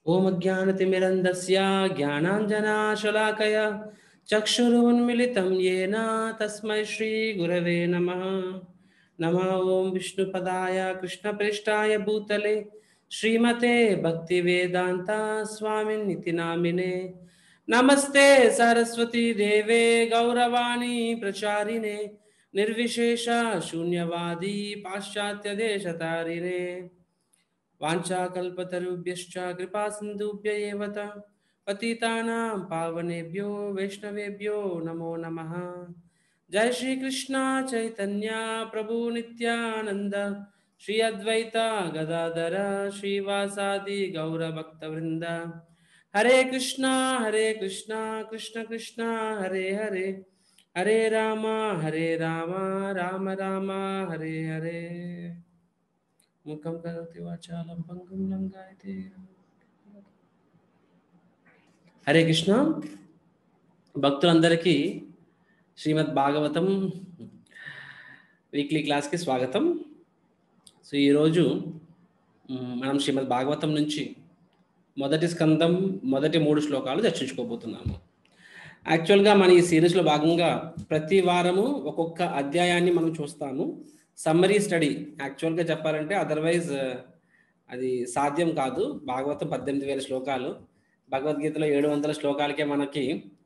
ఓం అజ్ఞానతిమిరంధస్య జ్ఞానాంజనాశలాకయ చక్షురున్మిళితం येन తస్మై శ్రీ గురవే నమః నమః ఓం విష్ణుపదాయ కృష్ణప్రేష్టాయ భూతలే శ్రీమతే భక్తివేదాంత స్వామినితి నామినే నమస్తే సరస్వతి దేవే గౌరవాణి ప్రచారిణే నిర్విశేష శూన్యవాది పాశ్చాత్య దేశతారిణే వాంఛాకల్పతరుభ్యశ్చ కృపా సింధుభ్య ఏవ త పతితానాం పావనేభ్యో వైష్ణవేభ్యో నమో నమః జయ శ్రీ కృష్ణ చైతన్య ప్రభు నిత్యానంద శ్రీ అద్వైత గదాధర శ్రీవాసాది గౌరభక్త వృంద హరే కృష్ణ హరే కృష్ణ కృష్ణ కృష్ణ హరే హరే హరే రామ హరే రామ రామ రామ హరే హరే ముఖం కరోతి వాచాలం పంగం లంగాయతే హరే కృష్ణ భక్తులందరికీ శ్రీమద్ భాగవతం వీక్లీ క్లాస్కి స్వాగతం సో ఈరోజు మ్, మనం శ్రీమద్ భాగవతం నుంచి మొదటి స్కందం మొదటి మూడు శ్లోకాలు చర్చించుకోబోతున్నాము యాక్చువల్గా మన ఈ సిరీస్లో భాగంగా ప్రతి వారము ఒక్కొక్క అధ్యాయాన్ని మనం చూస్తాము సమ్మరీ స్టడీ యాక్చువల్గా చెప్పాలంటే అదర్వైజ్ అది సాధ్యం కాదు భాగవతం పద్దెనిమిది వేల శ్లోకాలు భగవద్గీతలో ఏడు వందల శ్లోకాలకే మనకి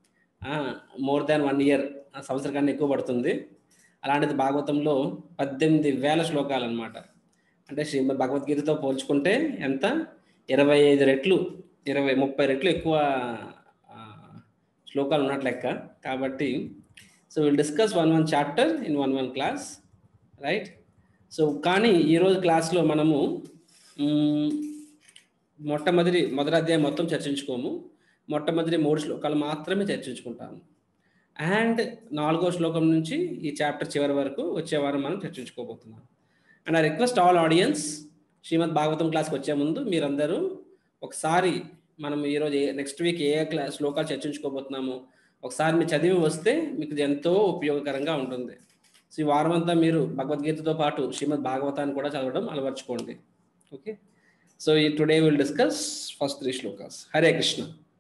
మోర్ దాన్ వన్ ఇయర్ సంవత్సరం కన్నా ఎక్కువ పడుతుంది అలాంటిది భాగవతంలో పద్దెనిమిది వేల శ్లోకాలు అనమాట అంటే శ్రీమద్ భగవద్గీతతో పోల్చుకుంటే ఎంత ఇరవై ఐదు రెట్లు ఇరవై ముప్పై రెట్లు ఎక్కువ ఆ, శ్లోకాలు ఉన్నట్లు లెక్క కాబట్టి so will discuss one one chapter in one one class right so కానీ ఈరోజు క్లాస్లో మనము మ్, మొట్టమొదటి మొదటి అధ్యాయం మొత్తం చర్చించుకోము మొట్టమొదటి మూడు శ్లోకాలు మాత్రమే చర్చించుకుంటాము అండ్ నాలుగో శ్లోకం నుంచి ఈ చాప్టర్ చివరి వరకు వచ్చే వారం మనం చర్చించుకోబోతున్నాం and I request all audience Srimad Bhagavatam క్లాస్కి వచ్చే ముందు మీరందరూ ఒకసారి మనం ఈరోజు ఏ నెక్స్ట్ వీక్ ఏ క్లా శ్లోకాలు చర్చించుకోబోతున్నామో ఒకసారి మీరు చదివి వస్తే మీకు ఇది ఎంతో ఉపయోగకరంగా ఉంటుంది సో ఈ వారం అంతా మీరు భగవద్గీతతో పాటు శ్రీమద్ భాగవతాన్ని కూడా చదవడం అలవర్చుకోండి ఓకే సో ఈ today will discuss first three slokas Hare Krishna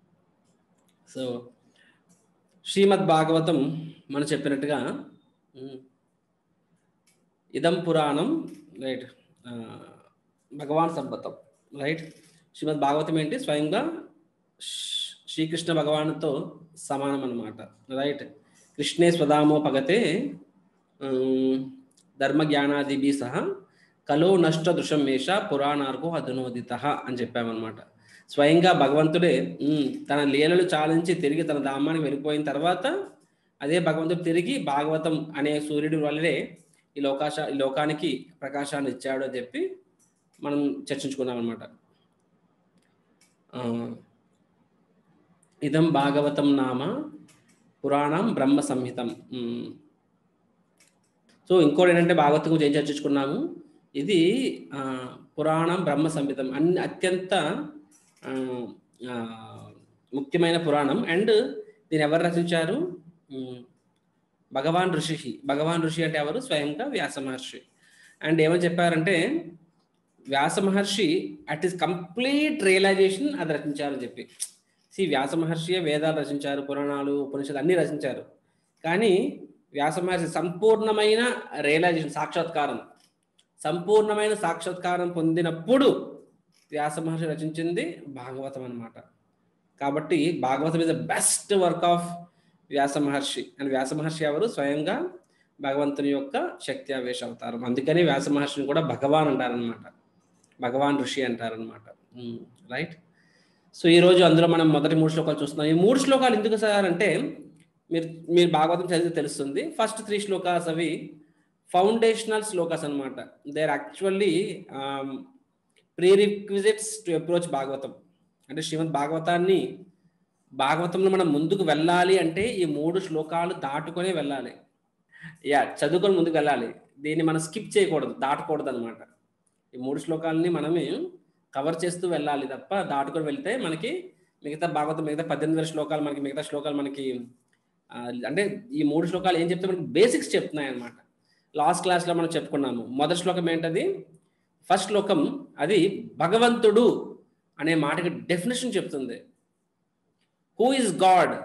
so Srimad Bhagavatam మనం చెప్పినట్టుగా ఉమ్, ఇదం పురాణం రైట్ భగవాన్ సంబతం రైట్ శ్రీమద్ భాగవతం ఏంటి స్వయంగా శ్రీ- శ్రీకృష్ణ భగవానుతో సమానం అన్నమాట రైట్ కృష్ణే స్వదామో పగతే ఉమ్, ధర్మ జ్ఞానాదిభి సహా కలో నష్ట దృశం మేష పురాణార్కో అధునోదిత అని చెప్పామన్నమాట స్వయంగా భగవంతుడే ఉమ్, తన లీలలు చాలించి తిరిగి తన ధామానికి వెళ్ళిపోయిన తర్వాత అదే భగవంతుడు తిరిగి భాగవతం అనే సూర్యుడి వల్లనే ఈ లోకాశ ఈ లోకానికి ప్రకాశాన్ని ఇచ్చాడు అని చెప్పి మనం చర్చించుకున్నాం అనమాట ఇదం భాగవతం నామ పురాణం బ్రహ్మ సంహితం ఉమ్. సో ఇంకోటి ఏంటంటే భాగవతం గురించి ఏం చర్చించుకున్నాము ఇది ఆ, పురాణం బ్రహ్మ సంహితం అన్ని అత్యంత ఆ, ఆ, ముఖ్యమైన పురాణం అండ్ దీన్ని ఎవరు రచించారు ఉమ్, భగవాన్ ఋషి భగవాన్ ఋషి అంటే ఎవరు స్వయంగా వ్యాస మహర్షి అండ్ ఏమని చెప్పారంటే Vyasa Maharshi at is complete realization అది రచించారని చెప్పి సి వ్యాస మహర్షియే వేదాలు రచించారు పురాణాలు ఉపనిషత్తులు అన్నీ రచించారు కానీ వ్యాస మహర్షి సంపూర్ణమైన రియలైజేషన్ సాక్షాత్కారం సంపూర్ణమైన సాక్షాత్కారం పొందినప్పుడు వ్యాస మహర్షి రచించింది భాగవతం అన్నమాట కాబట్టి Bhagavatam is the best work of Vyasa Maharshi and Vyasa Maharshi ఎవరు స్వయంగా భగవంతుని యొక్క శక్తి ఆవేశ అవతారం అందుకని వ్యాస మహర్షిని కూడా భగవాన్ అంటారనమాట భగవాన్ ఋషి అంటారనమాట రైట్ సో ఈరోజు అందులో మనం మొదటి మూడు శ్లోకాలు చూస్తున్నాం ఈ మూడు శ్లోకాలు ఎందుకు సార్ అంటే మీరు మీరు భాగవతం చదివితే తెలుస్తుంది ఫస్ట్ త్రీ శ్లోకాస్ అవి ఫౌండేషనల్ శ్లోకాస్ అనమాట they are actually prerequisites to approach Bhagavatam అంటే శ్రీమద్ భాగవతాన్ని భాగవతంలో మనం ముందుకు వెళ్ళాలి అంటే ఈ మూడు శ్లోకాలు దాటుకొని వెళ్ళాలి యా చదువుకొని ముందుకు వెళ్ళాలి దీన్ని మనం స్కిప్ చేయకూడదు దాటకూడదు అనమాట ఈ మూడు శ్లోకాలని మనమే కవర్ చేస్తూ వెళ్ళాలి తప్ప దాటుకొని వెళ్తే మనకి మిగతా భాగవతం మిగతా పద్దెనిమిది వేల శ్లోకాలు మనకి మిగతా శ్లోకాలు మనకి ఆ, అంటే ఈ మూడు శ్లోకాలు ఏం చెప్తే మనకి బేసిక్స్ చెప్తున్నాయి అనమాట లాస్ట్ క్లాస్లో మనం చెప్పుకున్నాము మొదటి శ్లోకం ఏంటది ఫస్ట్ శ్లోకం అది భగవంతుడు అనే మాటకి డెఫినేషన్ చెప్తుంది who is God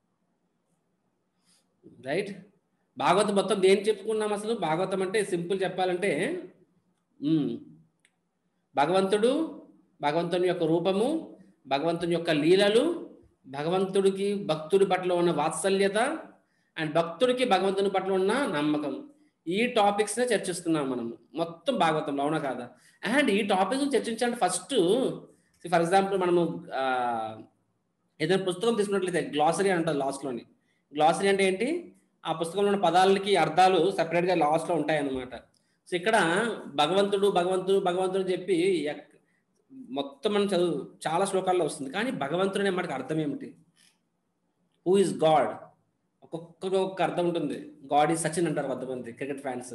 right Bhagavatam మొత్తం దేని చెప్పుకున్నాం అసలు భాగవతం అంటే సింపుల్ చెప్పాలంటే మ్మ్. భగవంతుడు భగవంతుని యొక్క రూపము భగవంతుని యొక్క లీలలు భగవంతుడికి భక్తుడి పట్ల ఉన్న వాత్సల్యత అండ్ భక్తుడికి భగవంతుని పట్ల ఉన్న నమ్మకం ఈ టాపిక్స్నే చర్చిస్తున్నాం మనం మొత్తం భాగవతంలో అవునా కాదా అండ్ ఈ టాపిక్స్ చర్చించాలంటే ఫస్ట్ ఫర్ ఎగ్జాంపుల్ మనము ఆ, ఏదైనా పుస్తకం తీసుకున్నట్లయితే గ్లాసరీ అంటారు లాస్ట్లోని గ్లాసరీ అంటే ఏంటి ఆ పుస్తకంలో ఉన్న పదాలకి అర్థాలు సపరేట్గా లాస్ట్లో ఉంటాయి అన్నమాట సో ఇక్కడ భగవంతుడు భగవంతుడు భగవంతుడు అని చెప్పి ఎక్- మొత్తం మనం చదువు చాలా శ్లోకాల్లో వస్తుంది కానీ భగవంతుడు అనే మాటకి అర్థం ఏమిటి హూ ఇస్ గాడ్ ఒక్కొక్కరు ఒక్కొక్క అర్థం ఉంటుంది గాడ్ ఈజ్ సచిన్ అంటారు కొంతమంది క్రికెట్ ఫ్యాన్స్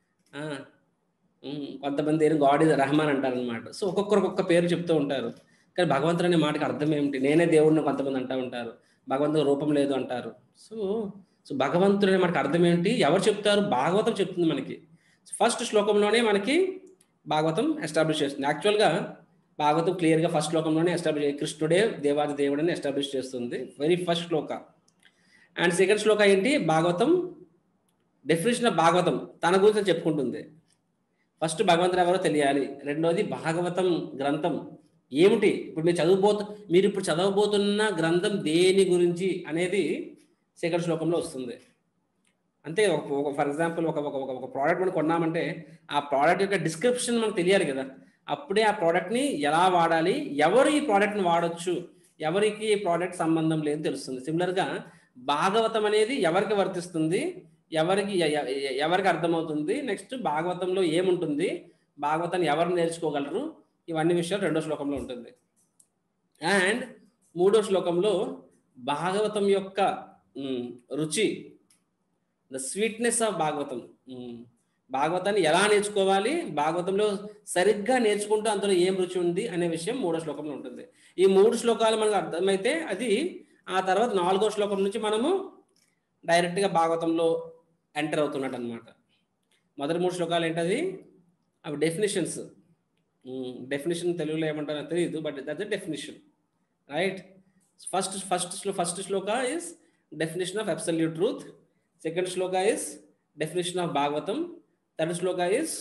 కొంతమంది ఏం గాడ్ ఈజ్ రెహమాన్ అంటారు అనమాట సో ఒక్కొక్కరు ఒక్కొక్క పేరు చెప్తూ ఉంటారు కానీ భగవంతుడు అనే మాటకి అర్థం ఏమిటి నేనే దేవుడిని కొంతమంది అంటూ ఉంటారు భగవంతుడు రూపం లేదు అంటారు సో సో భగవంతుడు అనే మనకి అర్థం ఏంటి ఎవరు చెప్తారు భాగవతం చెప్తుంది మనకి ఫస్ట్ శ్లోకంలోనే మనకి భాగవతం ఎస్టాబ్లిష్ చేస్తుంది యాక్చువల్గా భాగవతం క్లియర్గా ఫస్ట్ శ్లోకంలోనే ఎస్టాబ్లిష్ కృష్ణుడే దేవాది దేవుడని ఎస్టాబ్లిష్ చేస్తుంది very first sloka and second sloka ఏంటి భాగవతం డెఫినేషన్ ఆఫ్ భాగవతం తన గురించి చెప్పుకుంటుంది ఫస్ట్ భగవంతుడు ఎవరో తెలియాలి రెండోది భాగవతం గ్రంథం ఏమిటి ఇప్పుడు మీరు చదువుబోతు మీరు ఇప్పుడు చదవబోతున్న గ్రంథం దేని గురించి అనేది సెకండ్ శ్లోకంలో వస్తుంది అంతే ఒక ఫర్ ఎగ్జాంపుల్ ఒక ఒక ఒక ప్రోడక్ట్ మనం కొన్నామంటే ఆ ప్రోడక్ట్ యొక్క డిస్క్రిప్షన్ మనకు తెలియాలి కదా అప్పుడే ఆ ప్రోడక్ట్ని ఎలా వాడాలి ఎవరు ఈ ప్రోడక్ట్ని వాడొచ్చు ఎవరికి ఈ ప్రోడక్ట్ సంబంధం లేదు తెలుస్తుంది సిమిలర్గా భాగవతం అనేది ఎవరికి వర్తిస్తుంది ఎవరికి ఎ- ఎ- ఎవరికి అర్థమవుతుంది నెక్స్ట్ భాగవతంలో ఏముంటుంది భాగవతాన్ని ఎవరు నేర్చుకోగలరు ఇవన్నీ విషయాలు రెండో శ్లోకంలో ఉంటుంది అండ్ మూడో శ్లోకంలో భాగవతం యొక్క మ్, రుచి ద స్వీట్నెస్ ఆఫ్ భాగవతం మ్, భాగవతాన్ని ఎలా నేర్చుకోవాలి భాగవతంలో సరిగ్గా నేర్చుకుంటూ అందులో ఏం రుచి ఉంది అనే విషయం మూడో శ్లోకంలో ఉంటుంది ఈ మూడు శ్లోకాలు మనకు అర్థమైతే అది ఆ తర్వాత నాలుగో శ్లోకం నుంచి మనము డైరెక్ట్గా భాగవతంలో ఎంటర్ అవుతున్నట్టు అనమాట మొదటి మూడు శ్లోకాలు ఏంటది అవి డెఫినేషన్స్ డెఫినేషన్ తెలుగులో ఏమంటారో తెలియదు but that's definition right first first first sloka is definition of absolute truth second sloka is definition of Bhagavatam third sloka is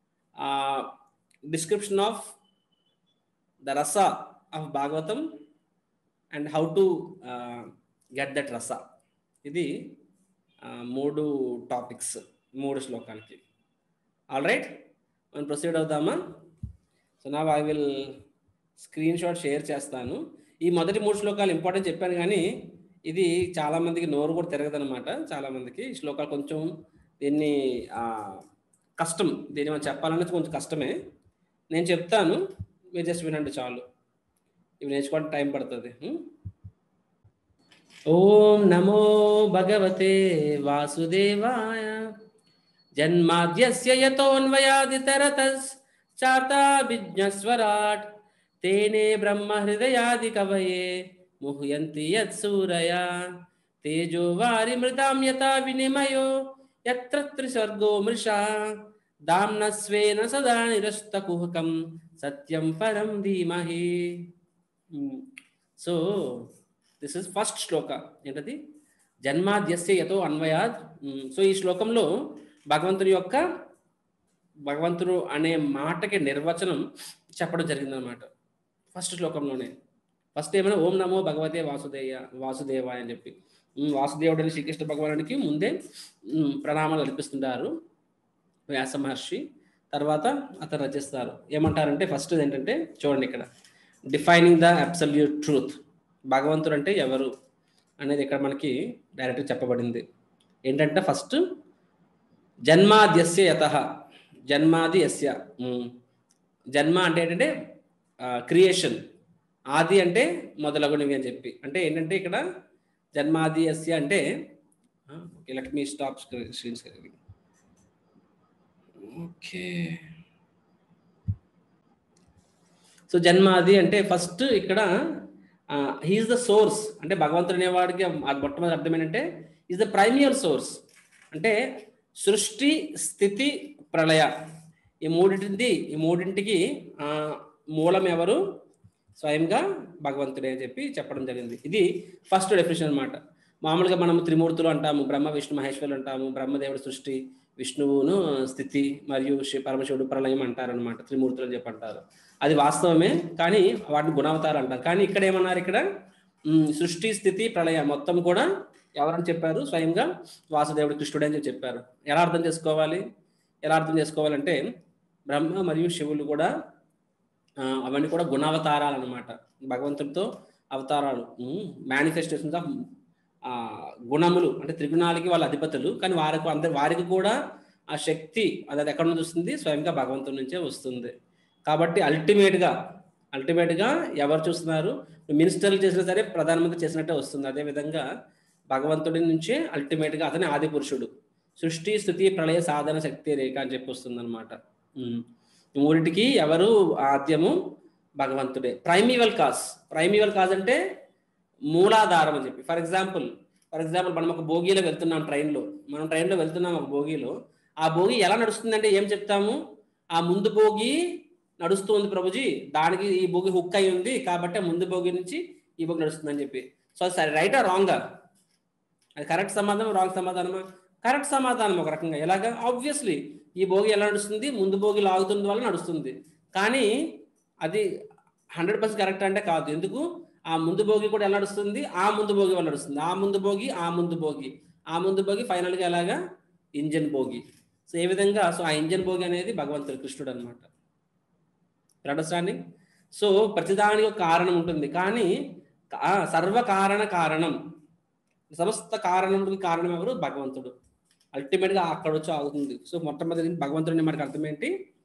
description of the rasa of Bhagavatam and how to get that rasa ఇది ఆ, మూడు టాపిక్స్ మూడు శ్లోకాలకి ఆల్ రైట్ మనం proceed అవుదామా so నా I will screenshot share చేస్తాను ఈ మొదటి మూడు శ్లోకాలు ఇంపార్టెంట్ చెప్పాను కానీ ఇది చాలా మందికి నోరు కూడా తిరగదనమాట చాలా మందికి ఈ శ్లోకాలు కొంచెం దీన్ని ఆ, కష్టం దీన్ని మనం చెప్పాలనేది కొంచెం కష్టమే నేను చెప్తాను మీరు జస్ట్ వినండి చాలు ఇవి నేర్చుకోవడానికి టైం పడుతుంది ఉం? ఓం నమో భగవతే వాసుదేవాయ జన్మాద్యస్య యతోన్వయాదితరతస్ చాతాభిజ్ఞస్వరాట్ తేనే బ్రహ్మ హృదయాది కవయే ముహ్యంతి యత్సూరయా తేజో వారి మృతాం యథా వినిమయో యత్ర త్రిసర్గో మృషా దామ్న స్వేన సదా నిరస్తకుహకం సత్యం పరం ధీమహి so this is first sloka ఏంటది జన్మాద్యస్య యతో అన్వయాద్ సో ఈ శ్లోకంలో భగవంతుని యొక్క భగవంతుడు అనే మాటకి నిర్వచనం చెప్పడం జరిగిందనమాట ఫస్ట్ శ్లోకంలోనే ఫస్ట్ ఏమైనా ఓం నమో భగవతే వాసుదేయ వాసుదేవాయ అని చెప్పి ఉమ్, వాసుదేవుడు అని శ్రీకృష్ణ భగవానుడికి ముందే ఉమ్, ప్రణామాలు అర్పిస్తుంటారు వ్యాస మహర్షి తర్వాత అతను రచిస్తారు ఏమంటారంటే ఫస్ట్ ఏంటంటే చూడండి ఇక్కడ డిఫైనింగ్ ద అబ్సల్యూట్ ట్రూత్ భగవంతుడు అంటే ఎవరు అనేది ఇక్కడ మనకి డైరెక్ట్గా చెప్పబడింది ఏంటంటే ఫస్ట్ జన్మాద్యస్య యత జన్మాది యస్య ఉమ్. జన్మ అంటే ఏంటంటే క్రియేషన్ ఆది అంటే మొదలగునవి అని చెప్పి అంటే ఏంటంటే ఇక్కడ జన్మాది యస్య అంటే okay let me stop screen screen okay so జన్మాది అంటే ఫస్ట్ ఇక్కడ హీఈస్ ద సోర్స్ అంటే భగవంతుడు అనేవాడికి అది మొట్టమొదటి అర్థం ఏంటంటే ఈజ్ ద ప్రైమియర్ సోర్స్ అంటే సృష్టి స్థితి ప్రళయ ఈ మూడింటిది ఈ మూడింటికి ఆ, మూలం ఎవరు స్వయంగా భగవంతుడే అని చెప్పి చెప్పడం జరిగింది ఇది ఫస్ట్ డెఫినేషన్ అనమాట మామూలుగా మనం త్రిమూర్తులు అంటాము బ్రహ్మ విష్ణు మహేశ్వరులు అంటాము బ్రహ్మదేవుడు సృష్టి విష్ణువును స్థితి మరియు శి- పరమశివుడు ప్రళయం అంటారు అనమాట త్రిమూర్తులు అని చెప్పి అంటారు అది వాస్తవమే కానీ వాటిని గుణావతారు అంటారు కానీ ఇక్కడ ఏమన్నారు ఇక్కడ ఉమ్, సృష్టి స్థితి ప్రళయం మొత్తం కూడా ఎవరని చెప్పారు స్వయంగా వాసుదేవుడు కృష్ణుడు అని చెప్పి చెప్పారు ఎలా అర్థం చేసుకోవాలి ఎలా అర్థం చేసుకోవాలంటే బ్రహ్మ మరియు శివులు కూడా ఆ, అవన్నీ కూడా గుణావతారాలు అనమాట భగవంతుడితో అవతారాలు మేనిఫెస్టేషన్స్ ఆఫ్ గుణములు అంటే త్రిగుణాలకి వాళ్ళ అధిపతులు కానీ వారికి అందరి వారికి కూడా ఆ శక్తి అది అది ఎక్కడ నుంచి వస్తుంది స్వయంగా భగవంతుడి నుంచే వస్తుంది కాబట్టి అల్టిమేట్గా అల్టిమేట్గా ఎవరు చూస్తున్నారు మినిస్టర్లు చేసినా సరే ప్రధానమంత్రి చేసినట్టే వస్తుంది అదేవిధంగా భగవంతుడి నుంచే అల్టిమేట్గా అతని ఆది పురుషుడు సృష్టి స్థుతి ప్రళయ సాధన శక్తి రేఖ అని చెప్పి వస్తుంది అనమాట మూడింటికి ఎవరు ఆద్యము భగవంతుడే ప్రైమివల్ కాజ్ ప్రైమివల్ కాజ్ అంటే మూలాధారం అని చెప్పి ఫర్ ఎగ్జాంపుల్ ఫర్ ఎగ్జాంపుల్ మనం ఒక భోగిలో వెళ్తున్నాం ట్రైన్లో మనం ట్రైన్లో వెళ్తున్నాం ఒక భోగిలో ఆ భోగి ఎలా నడుస్తుందంటే ఏం చెప్తాము ఆ ముందు భోగి నడుస్తూ ఉంది ప్రభుజీ దానికి ఈ భోగి హుక్ అయి ఉంది కాబట్టి ఆ ముందు భోగి నుంచి ఈ భోగి నడుస్తుందని చెప్పి సో సరే రైటా రాంగా అది కరెక్ట్ సమాధానం రాంగ్ సమాధానమా కరెక్ట్ సమాధానం ఒక రకంగా ఎలాగా ఆబ్వియస్లీ ఈ భోగి ఎలా నడుస్తుంది ముందు భోగి లాగుతుంది వల్ల నడుస్తుంది కానీ అది హండ్రెడ్ పర్సెంట్ కరెక్ట్ అంటే కాదు ఎందుకు ఆ ముందు భోగి కూడా ఎలా నడుస్తుంది ఆ ముందు భోగి వల్ల నడుస్తుంది ఆ ముందు భోగి ఆ ముందు భోగి ఆ ముందు భోగి ఫైనల్గా ఎలాగా ఇంజన్ భోగి సో ఏ విధంగా సో ఆ ఇంజన్ భోగి అనేది భగవంతుడు కృష్ణుడు అనమాట అండర్స్టాండింగ్ సో ప్రతిదానికి ఒక కారణం ఉంటుంది కానీ ఆ సర్వకారణ కారణం సమస్త కారణముడికి కారణం ఎవరు భగవంతుడు అల్టిమేట్గా అక్కడ వచ్చి ఆగుతుంది సో మొట్టమొదటి భగవంతుడిని మనకు అర్థం ఏంటి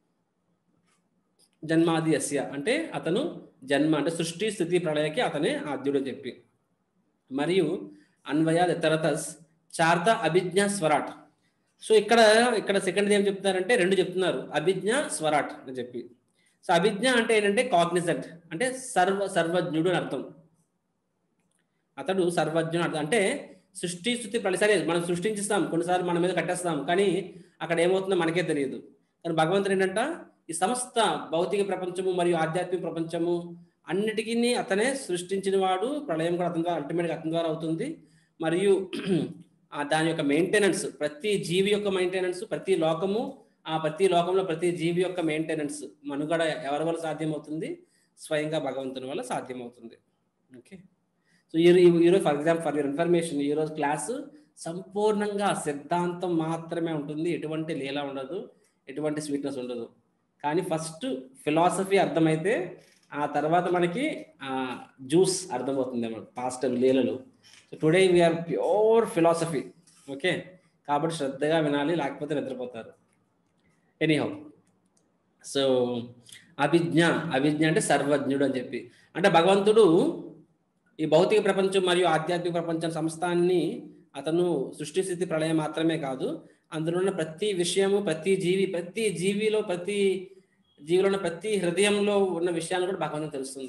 జన్మాది యస్య అంటే అతను జన్మ అంటే సృష్టి స్థితి ప్రళయకి అతనే ఆద్యుడు అని చెప్పి మరియు అన్వయాద్ ఇతరతస్ చార్త అభిజ్ఞ స్వరాట్ సో ఇక్కడ ఇక్కడ సెకండ్ ఏం చెప్తున్నారంటే రెండు చెప్తున్నారు అభిజ్ఞ స్వరాట్ అని చెప్పి సో అభిజ్ఞ అంటే ఏంటంటే కాగ్నిజెంట్ అంటే సర్వ సర్వజ్ఞుడు అని అర్థం అతడు సర్వజ్ఞుడు అర్థం అంటే సృష్టి స్థుతి ప్రళయ సరే మనం సృష్టించిస్తాం కొన్నిసార్లు మన మీద కట్టేస్తాం కానీ అక్కడ ఏమవుతుందో మనకే తెలియదు కానీ భగవంతుడు ఏంటంట ఈ సమస్త భౌతిక ప్రపంచము మరియు ఆధ్యాత్మిక ప్రపంచము అన్నిటికీ అతనే సృష్టించిన వాడు ప్రళయం కూడా అతని ద్వారా అల్టిమేట్గా అతని ద్వారా అవుతుంది మరియు ఆ దాని యొక్క మెయింటెనెన్స్ ప్రతి జీవి యొక్క మెయింటెనెన్స్ ప్రతి లోకము ఆ ప్రతి లోకంలో ప్రతి జీవి యొక్క మెయింటెనెన్స్ మనుగడ ఎవరి వల్ల సాధ్యమవుతుంది స్వయంగా భగవంతుని వల్ల సాధ్యమవుతుంది ఓకే సో ఈ ఈరోజు for example for your information ఈరోజు క్లాసు సంపూర్ణంగా సిద్ధాంతం మాత్రమే ఉంటుంది ఎటువంటి లీల ఉండదు ఎటువంటి స్వీట్నెస్ ఉండదు కానీ ఫస్ట్ ఫిలాసఫీ అర్థమైతే ఆ తర్వాత మనకి జ్యూస్ అర్థమవుతుంది మనకు పాస్ట్ లీలలు so today we are pure philosophy okay కాబట్టి శ్రద్ధగా వినాలి లేకపోతే నిద్రపోతారు ఎనీహౌ సో అభిజ్ఞ అభిజ్ఞ అంటే సర్వజ్ఞుడు అని చెప్పి అంటే భగవంతుడు ఈ భౌతిక ప్రపంచం మరియు ఆధ్యాత్మిక ప్రపంచం సంస్థాన్ని అతను సృష్టి స్థితి ప్రళయం మాత్రమే కాదు అందులో ఉన్న ప్రతి విషయము ప్రతి జీవి ప్రతి జీవిలో ప్రతి జీవిలో ఉన్న ప్రతి హృదయంలో ఉన్న విషయాలు కూడా భగవంతుడు తెలుస్తుంది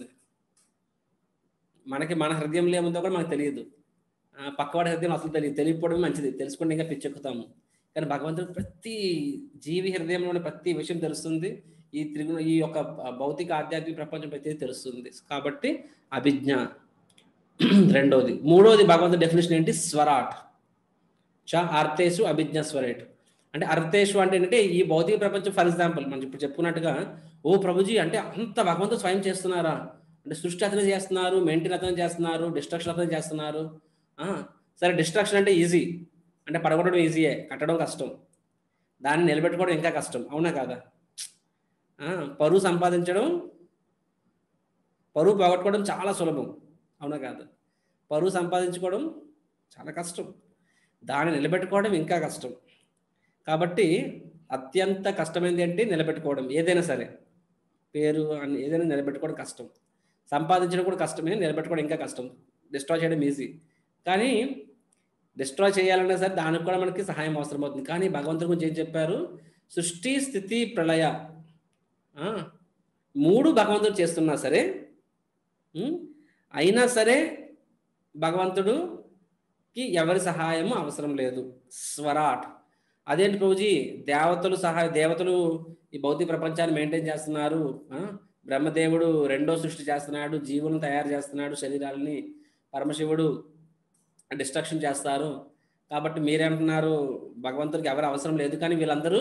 మనకి మన హృదయంలో ఏముందో కూడా మనకు తెలియదు పక్కవాడి హృదయం అసలు తెలియదు తెలియకపోవడం మంచిది తెలుసుకుంటే ఇంకా పిచ్చెక్కుతాము కానీ భగవంతుడు ప్రతి జీవి హృదయంలోని ప్రతి విషయం తెలుస్తుంది ఈ త్రిగుణ ఈ యొక్క భౌతిక ఆధ్యాత్మిక ప్రపంచం ప్రతి తెలుస్తుంది కాబట్టి అభిజ్ఞ రెండవది మూడవది భగవంతుడి డెఫినేషన్ ఏంటి స్వరాట్ చ అర్థేషు అభిజ్ఞ స్వరేట్ అంటే అర్థేషు అంటే ఏంటంటే ఈ భౌతిక ప్రపంచం ఫర్ ఎగ్జాంపుల్ మనం ఇప్పుడు చెప్పుకున్నట్టుగా ఓ ప్రభుజీ అంటే అంత భగవంతుడు స్వయం చేస్తున్నారా అంటే సృష్టి అతనే చేస్తున్నారు మెయింటైన్ అతనే చేస్తున్నారు డిస్ట్రక్షన్ అతనే చేస్తున్నారు సరే డిస్ట్రక్షన్ అంటే ఈజీ అంటే పడగొట్టడం ఈజీయే కట్టడం కష్టం దాన్ని నిలబెట్టుకోవడం ఇంకా కష్టం అవునా కాదా పరువు సంపాదించడం పరువు పోగొట్టుకోవడం చాలా సులభం అవునా కాదు పరువు సంపాదించుకోవడం చాలా కష్టం దాన్ని నిలబెట్టుకోవడం ఇంకా కష్టం కాబట్టి అత్యంత కష్టమైనది అంటే నిలబెట్టుకోవడం ఏదైనా సరే పేరు అని ఏదైనా నిలబెట్టుకోవడం కష్టం సంపాదించడం కూడా కష్టమే నిలబెట్టుకోవడం ఇంకా కష్టం డిస్ట్రాయ్ చేయడం ఈజీ కానీ డిస్ట్రాయ్ చేయాలన్నా సరే దానికి కూడా మనకి సహాయం అవసరం అవుతుంది కానీ భగవంతుడి గురించి ఏం చెప్పారు సృష్టి స్థితి ప్రళయ మూడు భగవంతుడు చేస్తున్నా సరే అయినా సరే భగవంతుడుకి ఎవరి సహాయము అవసరం లేదు స్వరాట్ అదేంటి ప్రభుజీ దేవతలు సహాయ దేవతలు ఈ భౌతిక ప్రపంచాన్ని మెయింటైన్ చేస్తున్నారు బ్రహ్మదేవుడు రెండో సృష్టి చేస్తున్నాడు జీవులను తయారు చేస్తున్నాడు శరీరాలని పరమశివుడు డిస్ట్రక్షన్ చేస్తారు కాబట్టి మీరేమంటున్నారు భగవంతుడికి ఎవరు అవసరం లేదు కానీ వీళ్ళందరూ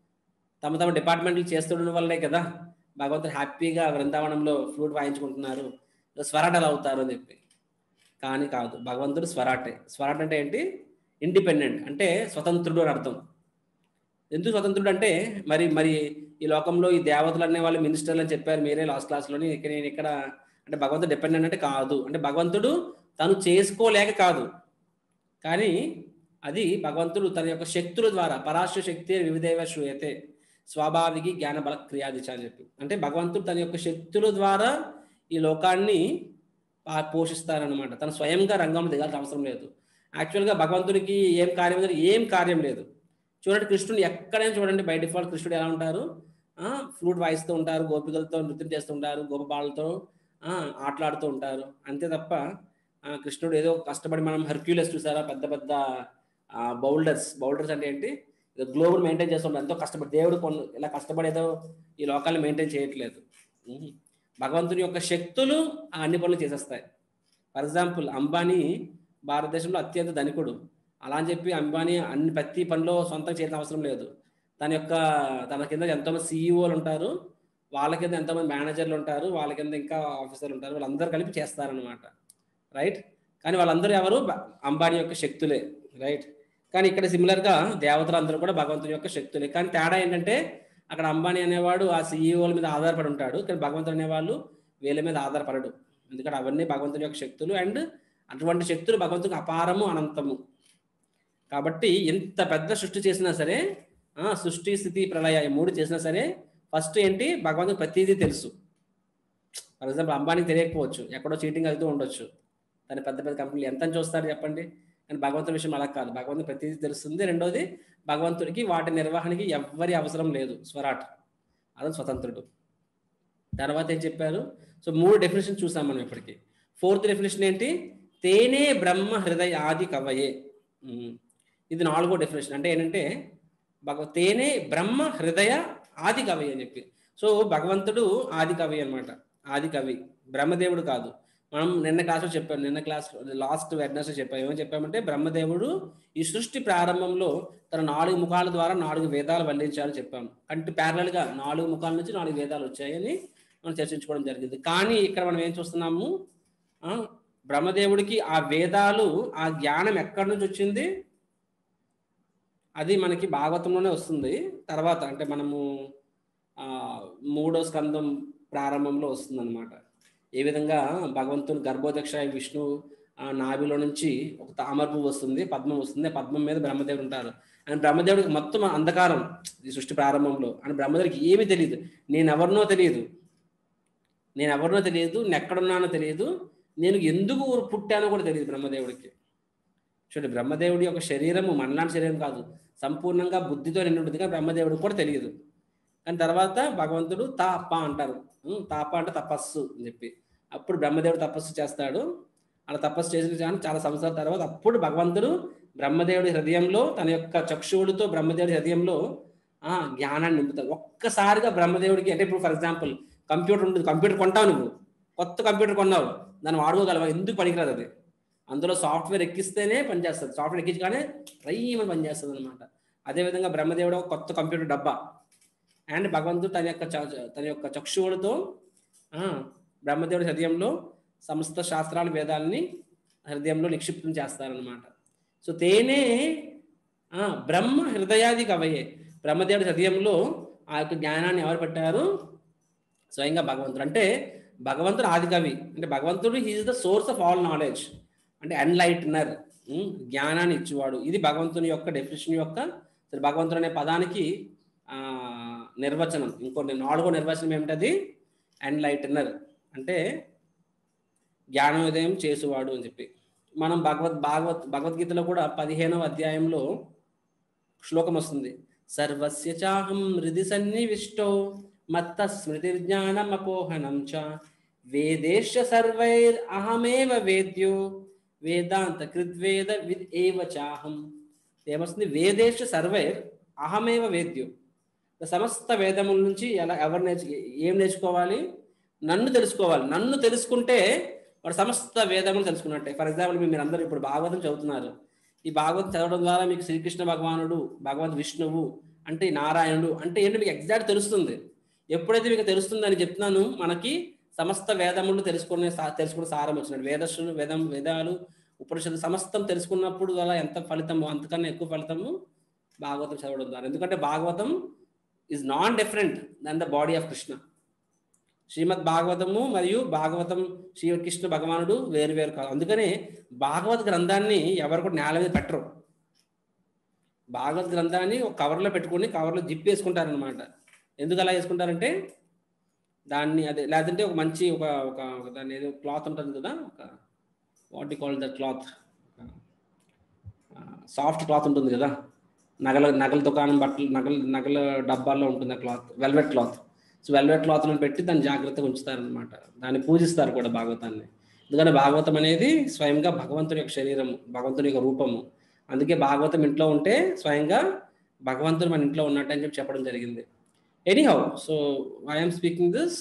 తమ తమ డిపార్ట్మెంట్లు చేస్తుండడం వల్లే కదా భగవంతుడు హ్యాపీగా బృందావనంలో ఫ్లూట్ వాయించుకుంటున్నారు స్వరాటలు అవుతారు అని చెప్పి కానీ కాదు భగవంతుడు స్వరాటే స్వరాట్ అంటే ఏంటి ఇండిపెండెంట్ అంటే స్వతంత్రుడు అని అర్థం ఎందుకు స్వతంత్రుడు అంటే మరి మరి ఈ లోకంలో ఈ దేవతలు అనే వాళ్ళు మినిస్టర్లు అని చెప్పారు మీరే లాస్ట్ క్లాస్లోని ఇక్కడ నేను ఇక్కడ అంటే భగవంతుడు డిపెండెంట్ అంటే కాదు అంటే భగవంతుడు తను చేసుకోలేక కాదు కానీ అది భగవంతుడు తన యొక్క శక్తుల ద్వారా పరాశ శక్తి వివిధేవ శ్రూయతే స్వాభావికి జ్ఞాన బల క్రియాదిచ అని చెప్పి అంటే భగవంతుడు తన యొక్క శక్తుల ద్వారా ఈ లోకాన్ని పా- పోషిస్తారనమాట తను స్వయంగా రంగంలో దిగాల్సిన అవసరం లేదు యాక్చువల్గా భగవంతుడికి ఏం కార్యం లేదు ఏం కార్యం లేదు చూడండి కృష్ణుడు ఎక్కడైనా చూడండి బై డిఫాల్ట్ కృష్ణుడు ఎలా ఉంటారు ఫ్లూట్ వాయిస్తూ ఉంటారు గోపికలతో నృత్యం చేస్తుంటారు గోపబాలతో ఆ, ఆటలాడుతూ ఉంటారు అంతే తప్ప ఆ, కృష్ణుడు ఏదో కష్టపడి మనం హర్క్యూలెస్ చూసారా పెద్ద పెద్ద బౌల్డర్స్ బౌల్డర్స్ అంటే ఏంటి గ్లోబల్ మెయింటైన్ చేస్తుంటారు ఎంతో కష్టపడి దేవుడు కొన్ని ఇలా కష్టపడి ఏదో ఈ లోకాలను మెయింటైన్ చేయట్లేదు ఉహు. భగవంతుని యొక్క శక్తులు ఆ అన్ని పనులు చేసేస్తాయి ఫర్ ఎగ్జాంపుల్ అంబానీ భారతదేశంలో అత్యంత ధనికుడు అలా అని చెప్పి అంబానీ అన్ని ప్రతి పనిలో సొంతంగా చేయడం అవసరం లేదు తన యొక్క తన కింద ఎంతోమంది సీఈఓలు ఉంటారు వాళ్ళ కింద ఎంతోమంది మేనేజర్లు ఉంటారు వాళ్ళ కింద ఇంకా ఆఫీసర్లు ఉంటారు వాళ్ళందరూ కలిపి చేస్తారనమాట రైట్ కానీ వాళ్ళందరూ ఎవరు బ- అంబానీ యొక్క శక్తులే రైట్ కానీ ఇక్కడ సిమిలర్గా దేవతలు అందరూ కూడా భగవంతుని యొక్క శక్తులే కానీ తేడా ఏంటంటే అక్కడ అంబానీ అనేవాడు ఆ సీఈఓల మీద ఆధారపడి ఉంటాడు కానీ భగవంతుడు అనేవాళ్ళు వీళ్ళ మీద ఆధారపడడు ఎందుకంటే అవన్నీ భగవంతుని యొక్క శక్తులు అండ్ అటువంటి శక్తులు భగవంతునికి అపారము అనంతము కాబట్టి ఎంత పెద్ద సృష్టి చేసినా సరే ఆ, సృష్టి స్థితి ప్రళయ ఈ మూడు చేసినా సరే ఫస్ట్ ఏంటి భగవంతుడు ప్రతిదీ తెలుసు ఫర్ ఎగ్జాంపుల్ అంబానీకి తెలియకపోవచ్చు ఎక్కడో చీటింగ్ అవుతూ ఉండొచ్చు తన పెద్ద పెద్ద కంపెనీలు ఎంత అని చూస్తారు చెప్పండి కానీ భగవంతుడి విషయం అలా కాదు భగవంతుడు ప్రతిదీ తెలుస్తుంది రెండోది భగవంతుడికి వాటి నిర్వహణకి ఎవ్వరి అవసరం లేదు స్వరాట్ అతను స్వతంత్రుడు తర్వాత ఏం చెప్పారు సో మూడు డెఫినేషన్ చూసాం మనం ఇప్పటికి ఫోర్త్ డెఫినేషన్ ఏంటి తేనే బ్రహ్మ హృదయ ఆది కవయే ఉమ్. ఇది నాలుగో డెఫినేషన్ అంటే ఏంటంటే భగవ తేనే బ్రహ్మ హృదయ ఆది కవి అని చెప్పి సో భగవంతుడు ఆది కవి అన్నమాట ఆది కవి బ్రహ్మదేవుడు కాదు మనం నిన్న క్లాస్లో చెప్పాం నిన్న క్లాస్ లాస్ట్ వెడ్నెస్ చెప్పాం ఏమని చెప్పామంటే బ్రహ్మదేవుడు ఈ సృష్టి ప్రారంభంలో తన నాలుగు ముఖాల ద్వారా నాలుగు వేదాలు వల్లించాలని చెప్పాము అంటే parallel గా నాలుగు ముఖాల నుంచి నాలుగు వేదాలు వచ్చాయని మనం చర్చించుకోవడం జరిగింది కానీ ఇక్కడ మనం ఏం చూస్తున్నాము ఆ, బ్రహ్మదేవుడికి ఆ వేదాలు ఆ జ్ఞానం ఎక్కడి నుంచి వచ్చింది అది మనకి భాగవతంలోనే వస్తుంది తర్వాత అంటే మనము ఆ, మూడో స్కందం ప్రారంభంలో వస్తుంది అనమాట ఏ విధంగా భగవంతుని గర్భోదక్ష విష్ణు ఆ నాభిలో నుంచి ఒక తామర పువ్వు వస్తుంది పద్మం వస్తుంది ఆ పద్మం మీద బ్రహ్మదేవుడు ఉంటారు అండ్ బ్రహ్మదేవుడికి మొత్తం అంధకారం ఈ సృష్టి ప్రారంభంలో అని బ్రహ్మదేవుడికి ఏమీ తెలియదు నేను ఎవరినో తెలియదు నేను ఎవరినో తెలియదు నేను ఎక్కడున్నానో తెలియదు నేను ఎందుకు పుట్టానో కూడా తెలియదు బ్రహ్మదేవుడికి చూడండి బ్రహ్మదేవుడి యొక్క శరీరము మనలాంటి శరీరం కాదు సంపూర్ణంగా బుద్ధితో నిండి ఉంటుంది కానీ బ్రహ్మదేవుడికి కూడా తెలియదు కానీ తర్వాత భగవంతుడు తాప అంటారు ఉం, తాప అంటే తపస్సు అని చెప్పి అప్పుడు బ్రహ్మదేవుడు తపస్సు చేస్తాడు అలా తపస్సు చేసిన చాలా- చాలా సంవత్సరాల తర్వాత అప్పుడు భగవంతుడు బ్రహ్మదేవుడి హృదయంలో తన యొక్క చక్షువుడితో బ్రహ్మదేవుడి హృదయంలో ఆ జ్ఞానాన్ని నింపుతాడు ఒక్కసారిగా బ్రహ్మదేవుడికి అంటే ఇప్పుడు ఫర్ ఎగ్జాంపుల్ కంప్యూటర్ ఉంటుంది కంప్యూటర్ కొంటావు నువ్వు కొత్త కంప్యూటర్ కొన్నావు దాన్ని వాడుకోగలవా ఎందుకు పనికిరాదు అది అందులో సాఫ్ట్వేర్ ఎక్కిస్తేనే పనిచేస్తుంది సాఫ్ట్వేర్ ఎక్కించగానే రయ్యమని పనిచేస్తుంది అనమాట అదేవిధంగా బ్రహ్మదేవుడు ఒక కొత్త కంప్యూటర్ డబ్బా అండ్ భగవంతుడు తన యొక్క చ- తన యొక్క చక్షువులతో ఆ, బ్రహ్మదేవుడి హృదయంలో సమస్త శాస్త్రాల వేదాలని హృదయంలో నిక్షిప్తం చేస్తారనమాట సో తేనే ఆ, బ్రహ్మ హృదయాది కవయే బ్రహ్మదేవుడి హృదయంలో ఆ యొక్క జ్ఞానాన్ని ఎవరు పెట్టారు స్వయంగా భగవంతుడు అంటే భగవంతుడు ఆది కవి అంటే భగవంతుడు he is the source of all knowledge అంటే ఎన్లైట్నర్ జ్ఞానాన్ని ఇచ్చేవాడు ఇది భగవంతుని యొక్క డెఫినేషన్ యొక్క సరే భగవంతుడు అనే పదానికి ఆ, నిర్వచనం ఇంకో నాలుగో నిర్వచనం ఏమిటది ఎన్లైటనర్ అంటే జ్ఞానోదయం చేసేవాడు అని చెప్పి మనం భగవద్ భాగవత్ భగవద్గీతలో కూడా పదిహేనవ అధ్యాయంలో శ్లోకం వస్తుంది సర్వస్య చాహం హృది సన్నివిష్టో మత్త స్మృతి జ్ఞానం అపోహనం చ వేదేశ సర్వైర్ అహమేవ వేద్యో వేదాంత కృద్వేద విద్ ఏవ చాహం ఏమొస్తుంది వేదేశ సర్వైర్ అహమేవ వేద్యో సమస్త వేదముల నుంచి ఎలా ఎవరు నేర్చు ఏం నేర్చుకోవాలి నన్ను తెలుసుకోవాలి నన్ను తెలుసుకుంటే వాడు సమస్త వేదములు తెలుసుకున్నట్టే ఫర్ ఎగ్జాంపుల్ మీరు అందరూ ఇప్పుడు భాగవతం చదువుతున్నారు ఈ భాగవతం చదవడం ద్వారా మీకు శ్రీకృష్ణ భగవానుడు భగవంత్ విష్ణువు అంటే నారాయణుడు అంటే ఏంటి మీకు ఎగ్జాక్ట్ తెలుస్తుంది ఎప్పుడైతే మీకు తెలుస్తుందని చెప్తున్నాను మనకి సమస్త వేదములు తెలుసుకునే సా- తెలుసుకునే సారం వచ్చినట్టు వేదస్సులు వేదం వేదాలు ఉపనిషత్తు సమస్తం తెలుసుకున్నప్పుడు అలా ఎంత ఫలితము అంతకన్నా ఎక్కువ ఫలితము భాగవతం చదవడం ద్వారా ఎందుకంటే Bhagavatam is non different than the body of Krishna Srimad భాగవతము మరియు భాగవతం శ్రీకృష్ణ భగవానుడు వేరు వేరు కాదు అందుకనే భాగవత గ్రంథాన్ని ఎవరు కూడా నేల మీద పెట్టరు భాగవత గ్రంథాన్ని ఒక కవర్లో పెట్టుకుని కవర్లో జిప్ వేసుకుంటారనమాట ఎందుకు అలా వేసుకుంటారంటే దాన్ని అదే లేదంటే ఒక మంచి ఒక ఒక ఒక దాన్ని ఏదో క్లాత్ ఉంటుంది కదా ఒక what call the cloth soft cloth ఉంటుంది కదా నగల నగల దుకాణం బట్టలు నగల నగల డబ్బాల్లో ఉంటుంది ఆ cloth velvet cloth so velvet క్లాత్లను పెట్టి దాన్ని జాగ్రత్తగా ఉంచుతారనమాట దాన్ని పూజిస్తారు కూడా భాగవతాన్ని ఎందుకంటే భాగవతం అనేది స్వయంగా భగవంతుని యొక్క శరీరము భగవంతుని యొక్క రూపము అందుకే భాగవతం ఇంట్లో ఉంటే స్వయంగా భగవంతుడు మన ఇంట్లో ఉన్నట్టు అని చెప్పి చెప్పడం జరిగింది anyhow so I'm speaking this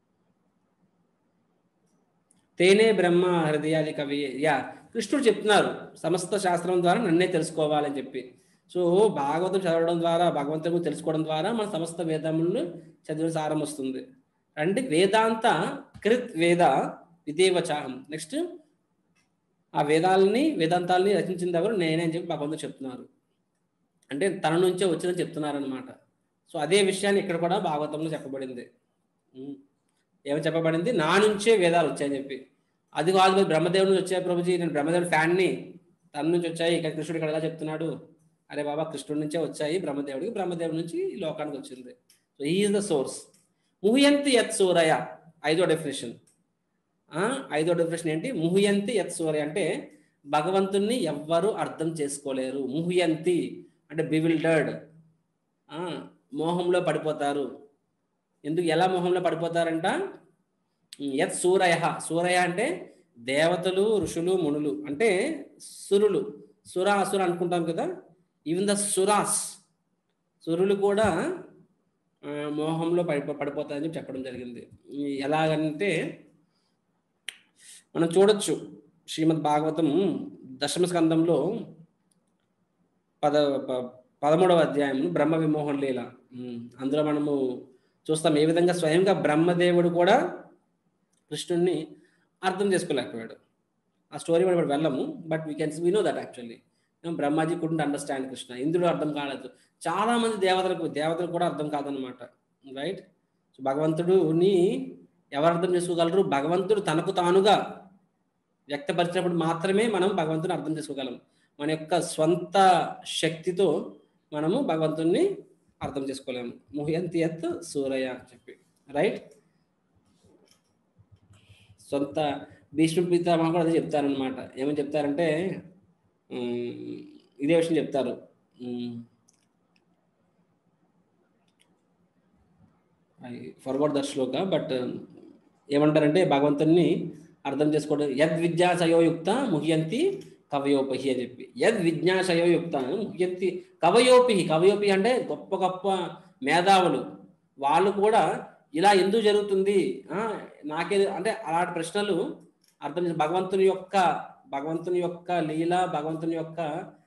తేనే బ్రహ్మ హృదయాది కవి యా కృష్ణుడు చెప్తున్నారు సమస్త శాస్త్రం ద్వారా నన్నే తెలుసుకోవాలని చెప్పి సో భాగవతం చదవడం ద్వారా భగవంతుని గురించి తెలుసుకోవడం ద్వారా మన సమస్త వేదములను చదివిన సారం వస్తుంది అంటే వేదాంత కృత్ వేద విదేవచాహం నెక్స్ట్ ఆ వేదాలని వేదాంతాలని రచించిన ఎవరు నేనే అని చెప్పి భగవంతుడు చెప్తున్నారు అంటే తన నుంచే వచ్చిందని చెప్తున్నారు అనమాట సో అదే విషయాన్ని ఇక్కడ కూడా భాగవతంలో చెప్పబడింది ఉమ్. ఏమని చెప్పబడింది నా నుంచే వేదాలు వచ్చాయని చెప్పి అది కాదు మరి బ్రహ్మదేవుడి నుంచి వచ్చాయి ప్రభుజీ నేను బ్రహ్మదేవుడి ఫ్యాన్ని తన నుంచి వచ్చాయి ఇక్కడ కృష్ణుడు ఇక్కడ ఎలా చెప్తున్నాడు అరే బాబా కృష్ణుడి నుంచే వచ్చాయి బ్రహ్మదేవుడికి బ్రహ్మదేవుడి నుంచి ఈ లోకానికి వచ్చింది సో ఈజ్ ద సోర్స్ ముహయంతి యత్ సూరయ ఐదో డెఫినేషన్ ఐదో డెఫినేషన్ ఏంటి ముహయంతి యత్ సూరయ అంటే భగవంతుణ్ణి ఎవ్వరూ అర్థం చేసుకోలేరు ముహయంతి అంటే బివిల్డర్డ్ మోహంలో పడిపోతారు ఎందుకు ఎలా మోహంలో పడిపోతారంట యత్ సూరయ సూరయ అంటే దేవతలు ఋషులు మునులు అంటే సురులు సుర అసుర అనుకుంటాం కదా ఈవెన్ ద సురాస్ సురులు కూడా ఆ, మోహంలో పడిపో పడిపోతారని చెప్పి చెప్పడం జరిగింది ఈ ఎలాగంటే మనం చూడొచ్చు శ్రీమద్ భాగవతం దశమ స్కందంలో పద ప- పదమూడవ అధ్యాయం బ్రహ్మ విమోహన్ లీల ఉమ్, అందులో మనము చూస్తాం ఏ విధంగా స్వయంగా బ్రహ్మదేవుడు కూడా కృష్ణుడిని అర్థం చేసుకోలేకపోయాడు ఆ స్టోరీ మనం ఇప్పుడు వెళ్ళము but we can we know that actually Brahmaji couldn't understand Krishna ఇంద్రుడు అర్థం కాలేదు చాలా మంది దేవతలకు దేవతలకు కూడా అర్థం కాదనమాట రైట్ సో భగవంతుడుని ఎవరు అర్థం చేసుకోగలరు భగవంతుడు తనకు తానుగా వ్యక్తపరిచినప్పుడు మాత్రమే మనం భగవంతుని అర్థం చేసుకోగలం మన యొక్క స్వంత శక్తితో మనము భగవంతుణ్ణి అర్థం చేసుకోలేము ముహ్యంతి ఎత్ సూరయ అని చెప్పి రైట్ సొంత భీష్మ పితామహ కూడా అదే చెప్తారనమాట ఏమని చెప్తారంటే ఉమ్, ఇదే విషయం చెప్తారు I forward that sloka but ఏమంటారంటే భగవంతుని అర్థం చేసుకోవడం యద్ విద్యాశయోయుక్త ముహ్యంతి కవయోపహి అని చెప్పి యద్ విజ్ఞాశయోయుక్త ముహ్యంతి కవయోపి కవయోపి అంటే గొప్ప గొప్ప మేధావులు వాళ్ళు కూడా ఇలా ఎందుకు జరుగుతుంది ఆ, నాకే అంటే అలాంటి ప్రశ్నలు అర్థం చేసి భగవంతుని యొక్క భగవంతుని యొక్క లీల భగవంతుని యొక్క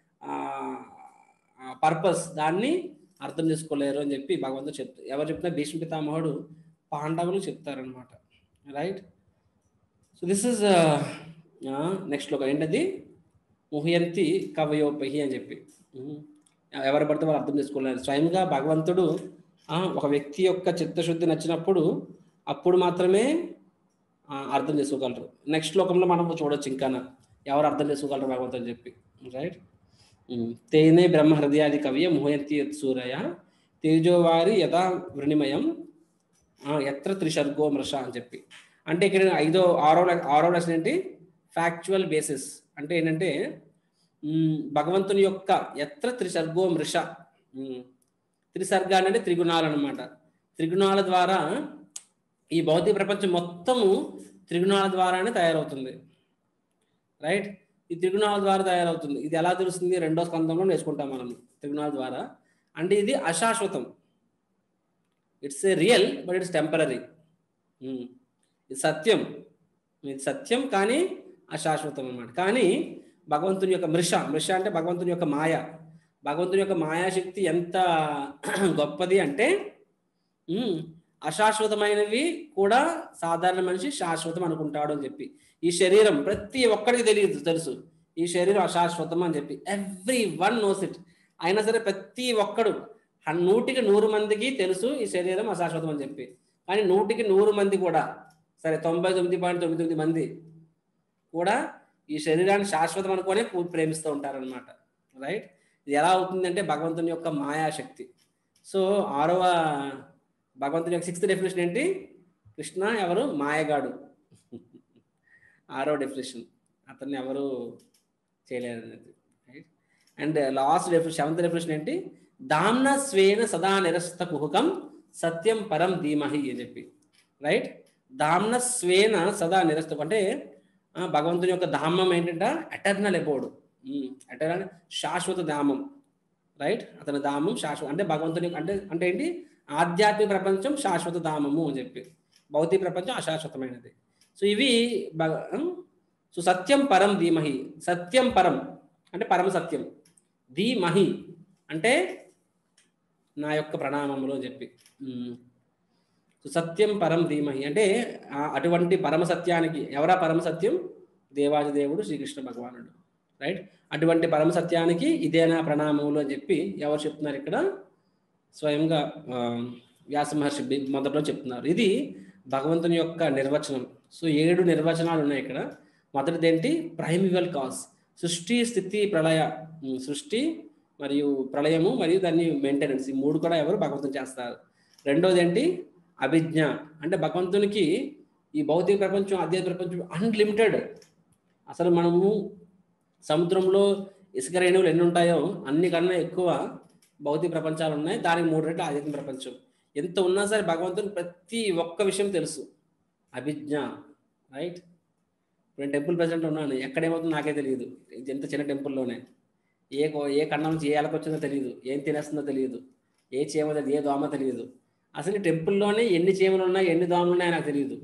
పర్పస్ దాన్ని అర్థం చేసుకోలేరు అని చెప్పి భగవంతుడు చెప్తారు ఎవరు చెప్తున్నా భీష్మ పితామహుడు పాండవులు చెప్తారనమాట right so this is next ఒక ఏంటది ముహయంతి కవయోపహి అని చెప్పి ఉమ్. ఎవరు పడితే వాళ్ళు అర్థం చేసుకోలేరు స్వయంగా భగవంతుడు ఆ, ఒక వ్యక్తి యొక్క చిత్తశుద్ధి నచ్చినప్పుడు అప్పుడు మాత్రమే ఆ, అర్థం చేసుకోగలరు నెక్స్ట్ లోకంలో మనం చూడొచ్చు ఇంకా ఎవరు అర్థం చేసుకోగలరు భగవంతుడు అని చెప్పి రైట్ తేనే బ్రహ్మ హృదయాది కవియ ముహయంతి యత్ సూరయ తేజోవారి యథా వృణిమయం ఆ, ఎత్ర త్రిశర్గో మృష అని చెప్పి అంటే ఇక్కడ ఐదో ఆరో లె- ఆరో లెసన్ ఏంటి ఫ్యాక్చువల్ బేసిస్ అంటే ఏంటంటే మ్, భగవంతుని యొక్క ఎత్ర త్రిసర్గో మృష మ్, త్రిసర్గ అంటే త్రిగుణాలు అనమాట త్రిగుణాల ద్వారా ఈ భౌతిక ప్రపంచం మొత్తము త్రిగుణాల ద్వారానే తయారవుతుంది రైట్ ఈ త్రిగుణాల ద్వారా తయారవుతుంది ఇది ఎలా తెలుస్తుంది రెండో స్కందంలో నేర్చుకుంటాం మనం త్రిగుణాల ద్వారా అంటే ఇది అశాశ్వతం it's a real but it's temporary ఇది సత్యం ఇది సత్యం కానీ అశాశ్వతం అన్నమాట కానీ భగవంతుని యొక్క మృష మృష అంటే భగవంతుని యొక్క మాయ భగవంతుని యొక్క మాయాశక్తి ఎంత గొప్పది అంటే ఉమ్, అశాశ్వతమైనవి కూడా సాధారణ మనిషి శాశ్వతం అనుకుంటాడు అని చెప్పి ఈ శరీరం ప్రతి ఒక్కరికి తెలియదు తెలుసు ఈ శరీరం అశాశ్వతం అని చెప్పి ఎవ్రీ వన్ నోస్ ఇట్ అయినా సరే ప్రతి ఒక్కడు హన్- నూటికి నూరు మందికి తెలుసు ఈ శరీరం అశాశ్వతం అని చెప్పి కానీ నూటికి నూరు మంది కూడా సరే తొంభై తొమ్మిది పాయింట్ తొమ్మిది తొమ్మిది మంది కూడా ఈ శరీరాన్ని శాశ్వతం అనుకొని పూ- ప్రేమిస్తూ ఉంటారనమాట రైట్ ఇది ఎలా అవుతుందంటే భగవంతుని యొక్క మాయాశక్తి సో ఆరవ భగవంతుని యొక్క సిక్స్త్ డెఫినేషన్ ఏంటి కృష్ణ ఎవరు మాయగాడు ఆరో డెఫినేషన్ అతన్ని ఎవరు చేయలేరు అనేది right and last definition seventh definition ఏంటి దామ్న స్వేన సదా నిరస్త కుహకం సత్యం పరం ధీమహి అని చెప్పి రైట్ దామ్న స్వేన సదా నిరస్త అంటే ఆ, భగవంతుని యొక్క ధామం ఏంటంటే ఎటర్నల్ ఎబోర్డ్ ఎటర్నల్ శాశ్వత ధామం రైట్ అతని ధామం శాశ్వత అంటే భగవంతుని యొక్క- అంటే అంటే ఏంటి ఆధ్యాత్మిక ప్రపంచం శాశ్వత ధామము అని చెప్పి భౌతిక ప్రపంచం అశాశ్వతమైనది సో ఇవి భగ సో సత్యం పరం ధీమహి సత్యం పరం అంటే పరమ సత్యం ధీమహి అంటే నా యొక్క ప్రణామములు అని చెప్పి ఉమ్. సో సత్యం పరం ధీమహి అంటే ఆ అటువంటి పరమ సత్యానికి ఎవరా పరమ సత్యం దేవాది దేవుడు శ్రీకృష్ణ భగవానుడు రైట్ అటువంటి పరమ సత్యానికి ఇదే నా ప్రణామములు అని చెప్పి ఎవరు చెప్తున్నారు ఇక్కడ స్వయంగా ఆ, వ్యాస మహర్షి బి- మొదట్లో చెప్తున్నారు ఇది భగవంతుని యొక్క నిర్వచనం సో ఏడు నిర్వచనాలు ఉన్నాయి ఇక్కడ మొదటిది ఏంటి ప్రైమివల్ కాజ్ సృష్టి స్థితి ప్రళయ ఉమ్, సృష్టి మరియు ప్రళయము మరియు దాన్ని మెయింటెనెన్స్ ఈ మూడు కూడా ఎవరు భగవంతుని చేస్తారు రెండోది ఏంటి అభిజ్ఞ అంటే భగవంతునికి ఈ భౌతిక ప్రపంచం ఆధ్యాత్మిక ప్రపంచం అన్లిమిటెడ్ అసలు మనము సముద్రంలో ఇసుక రేణువులు ఎన్ని ఉంటాయో అన్ని కన్నా ఎక్కువ భౌతిక ప్రపంచాలు ఉన్నాయి దానికి మూడు రెట్లు ఆధ్యాత్మిక ప్రపంచం ఎంత ఉన్నా సరే భగవంతుని ప్రతి ఒక్క విషయం తెలుసు అభిజ్ఞ రైట్ ఇప్పుడు నేను టెంపుల్ ప్రెసిడెంట్ ఉన్నాను ఎక్కడ ఏమవుతుందో నాకే తెలియదు ఇది ఎంత చిన్న టెంపుల్లోనే ఏ కో- ఏ కన్నం నుంచి ఏ ఎలక వచ్చిందో తెలియదు ఏం తినేస్తుందో తెలియదు ఏ చీమ తెలియదు ఏ దోమ తెలియదు అసలు ఈ టెంపుల్లోనే ఎన్ని చీమలు ఉన్నాయి ఎన్ని దోమలు ఉన్నాయో నాకు తెలియదు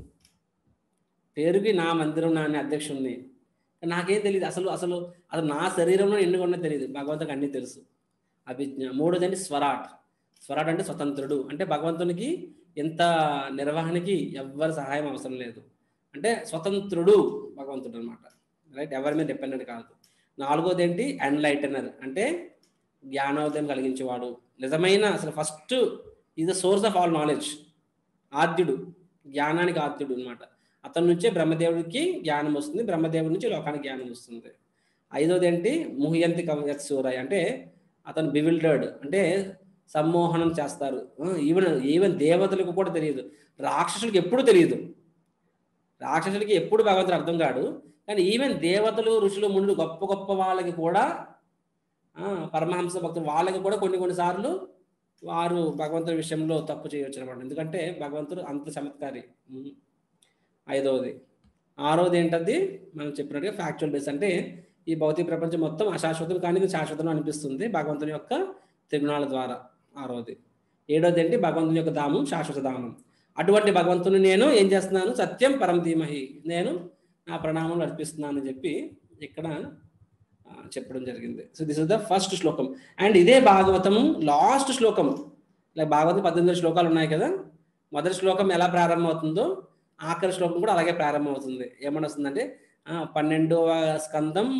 పేరుకి నా మందిరం నా అధ్యక్షుడిని నాకేం తెలియదు అసలు అసలు అసలు నా శరీరంలో ఎన్ని ఉన్నాయో తెలియదు భగవంతునికి అన్నీ తెలుసు అభిజ్ఞ మూడోది అంటే స్వరాట్ స్వరాట్ అంటే స్వతంత్రుడు అంటే భగవంతునికి ఎంత నిర్వహణకి ఎవ్వరి సహాయం అవసరం లేదు అంటే స్వతంత్రుడు భగవంతుడు అనమాట రైట్ ఎవరి మీద డిపెండెంట్ కాదు నాలుగోది ఏంటి ఎన్లైటనర్ అంటే జ్ఞానోదయం కలిగించేవాడు నిజమైన అసలు first is the source of all knowledge ఆద్యుడు జ్ఞానానికి ఆద్యుడు అనమాట అతని నుంచే బ్రహ్మదేవుడికి జ్ఞానం వస్తుంది బ్రహ్మదేవుడి నుంచి లోకానికి జ్ఞానం వస్తుంది ఐదోది ఏంటి ముహ్యంతి కవయత్ సూరయ్ అంటే అతను బివిల్డర్డ్ అంటే సమ్మోహనం చేస్తారు ఈవెన్ ఈవెన్ దేవతలకు కూడా తెలియదు రాక్షసులకు ఎప్పుడు తెలియదు రాక్షసులకి ఎప్పుడు భగవంతుడు అర్థం కాడు కానీ ఈవెన్ దేవతలు ఋషులు మునులు గొప్ప గొప్ప వాళ్ళకి కూడా ఆ, పరమహంస భక్తులు వాళ్ళకి కూడా కొన్ని కొన్నిసార్లు వారు భగవంతుడి విషయంలో తప్పు చేయవచ్చు అనమాట ఎందుకంటే భగవంతుడు అంత చమత్కారి ఉమ్. ఐదవది ఆరోది ఏంటది మనం చెప్పినట్టుగా ఫ్యాక్చువల్ బేస్ అంటే ఈ భౌతిక ప్రపంచం మొత్తం అశాశ్వతం కానీ ఇది శాశ్వతం అనిపిస్తుంది భగవంతుని యొక్క త్రిగుణాల ద్వారా ఆరోది ఏడోది ఏంటి భగవంతుని యొక్క ధామం శాశ్వత ధామం అటువంటి భగవంతుని నేను ఏం చేస్తున్నాను సత్యం పరం ధీమహి నేను నా ప్రణామం అర్పిస్తున్నాను అని చెప్పి ఇక్కడ ఆ, చెప్పడం జరిగింది so this is the first శ్లోకం అండ్ ఇదే భాగవతం లాస్ట్ శ్లోకం లైక్ భాగవతం పద్దెనిమిది శ్లోకాలు ఉన్నాయి కదా మొదటి శ్లోకం ఎలా ప్రారంభమవుతుందో ఆఖరి శ్లోకం కూడా అలాగే ప్రారంభమవుతుంది ఏమని వస్తుందంటే ఆ, పన్నెండవ స్కందం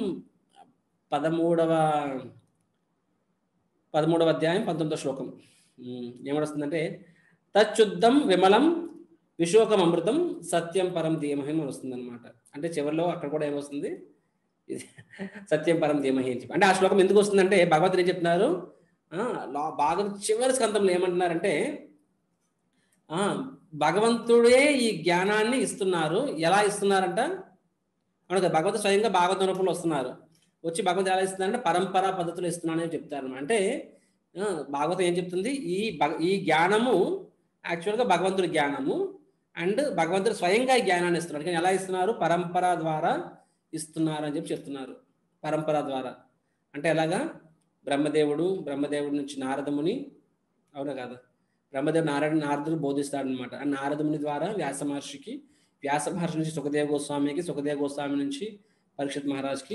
పదమూడవ పదమూడవ అధ్యాయం పంతొమ్మిదవ శ్లోకం ఉమ్, ఏమని వస్తుందంటే తచ్చుద్ధం విమలం విశోకం అమృతం సత్యం పరం ధీమహి అని వస్తుంది అనమాట అంటే చివరిలో అక్కడ కూడా ఏమొస్తుంది ఇది సత్యం పరం ధీమహి అని చెప్పి అంటే ఆ శ్లోకం ఎందుకు వస్తుందంటే భగవంతుడు ఏం చెప్తున్నారు ఆ, లా- బాగా చివరి స్కందంలో ఏమంటున్నారంటే ఆ, భగవంతుడే ఈ జ్ఞానాన్ని ఇస్తున్నారు ఎలా ఇస్తున్నారంట అవును కదా భగవంతుడు స్వయంగా భాగవత రూపంలో వస్తున్నారు వచ్చి భగవంతుడు ఎలా ఇస్తున్నారంటే పరంపరా పద్ధతిలో ఇస్తున్నానని చెప్తారు అంటే ఆ, భాగవతం ఏం చెప్తుంది ఈ భగ- ఈ జ్ఞానము యాక్చువల్గా భగవంతుడి జ్ఞానము అండ్ భగవంతుడు స్వయంగా ఈ జ్ఞానాన్ని ఇస్తున్నారు కానీ ఎలా ఇస్తున్నారు పరంపర ద్వారా ఇస్తున్నారు అని చెప్పి చెప్తున్నారు పరంపర ద్వారా అంటే ఎలాగా బ్రహ్మదేవుడు బ్రహ్మదేవుడి నుంచి నారదముని అవునా కదా బ్రహ్మదేవుడు నారాయణ నారదుడు బోధిస్తాడు అనమాట ఆ నారదముని ద్వారా వ్యాస మహర్షికి వ్యాస మహర్షి నుంచి సుఖదేవ గోస్వామికి సుఖదేవ గోస్వామి నుంచి పరీక్షిత్ మహారాజ్కి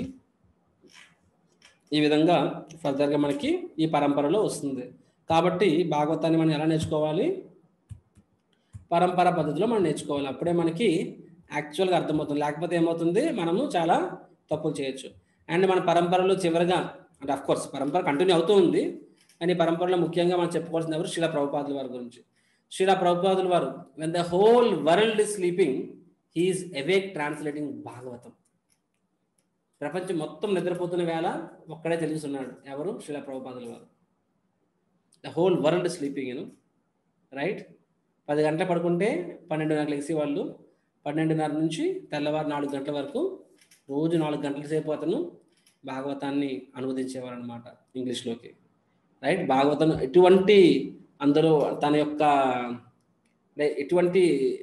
ఈ విధంగా ఫర్దర్గా మనకి ఈ పరంపరలో వస్తుంది కాబట్టి భాగవతాన్ని మనం ఎలా నేర్చుకోవాలి పరంపర పద్ధతిలో మనం నేర్చుకోవాలి అప్పుడే మనకి యాక్చువల్గా అర్థమవుతుంది లేకపోతే ఏమవుతుంది మనము చాలా తప్పులు చేయొచ్చు అండ్ మన పరంపరలో చివరిగా అంటే అఫ్ కోర్స్ పరంపర కంటిన్యూ అవుతూ ఉంది కానీ ఈ పరంపరలో ముఖ్యంగా మనం చెప్పుకోవాల్సిన ఎవరు శిలా ప్రభుపాదుల వారి గురించి శిలా ప్రభుపాదుల వారు when the whole world is sleeping he's awake translating Bhagavatam ప్రపంచం మొత్తం నిద్రపోతున్న వేళ ఒక్కడే తెలుస్తున్నాడు ఎవరు శిలా ప్రభుపాదుల వారు ద హోల్ వరల్డ్ స్లీపింగ్ యూను రైట్ పది గంటలు పడుకుంటే పన్నెండున్నర లెగిసి వాళ్ళు పన్నెండున్నర నుంచి తెల్లవారు నాలుగు గంటల వరకు రోజు నాలుగు గంటల సేపు అతను భాగవతాన్ని అనువదించేవారు అనమాట ఇంగ్లీష్లోకి రైట్ భాగవతం ఎటువంటి అందులో తన యొక్క అంటే ఎటువంటి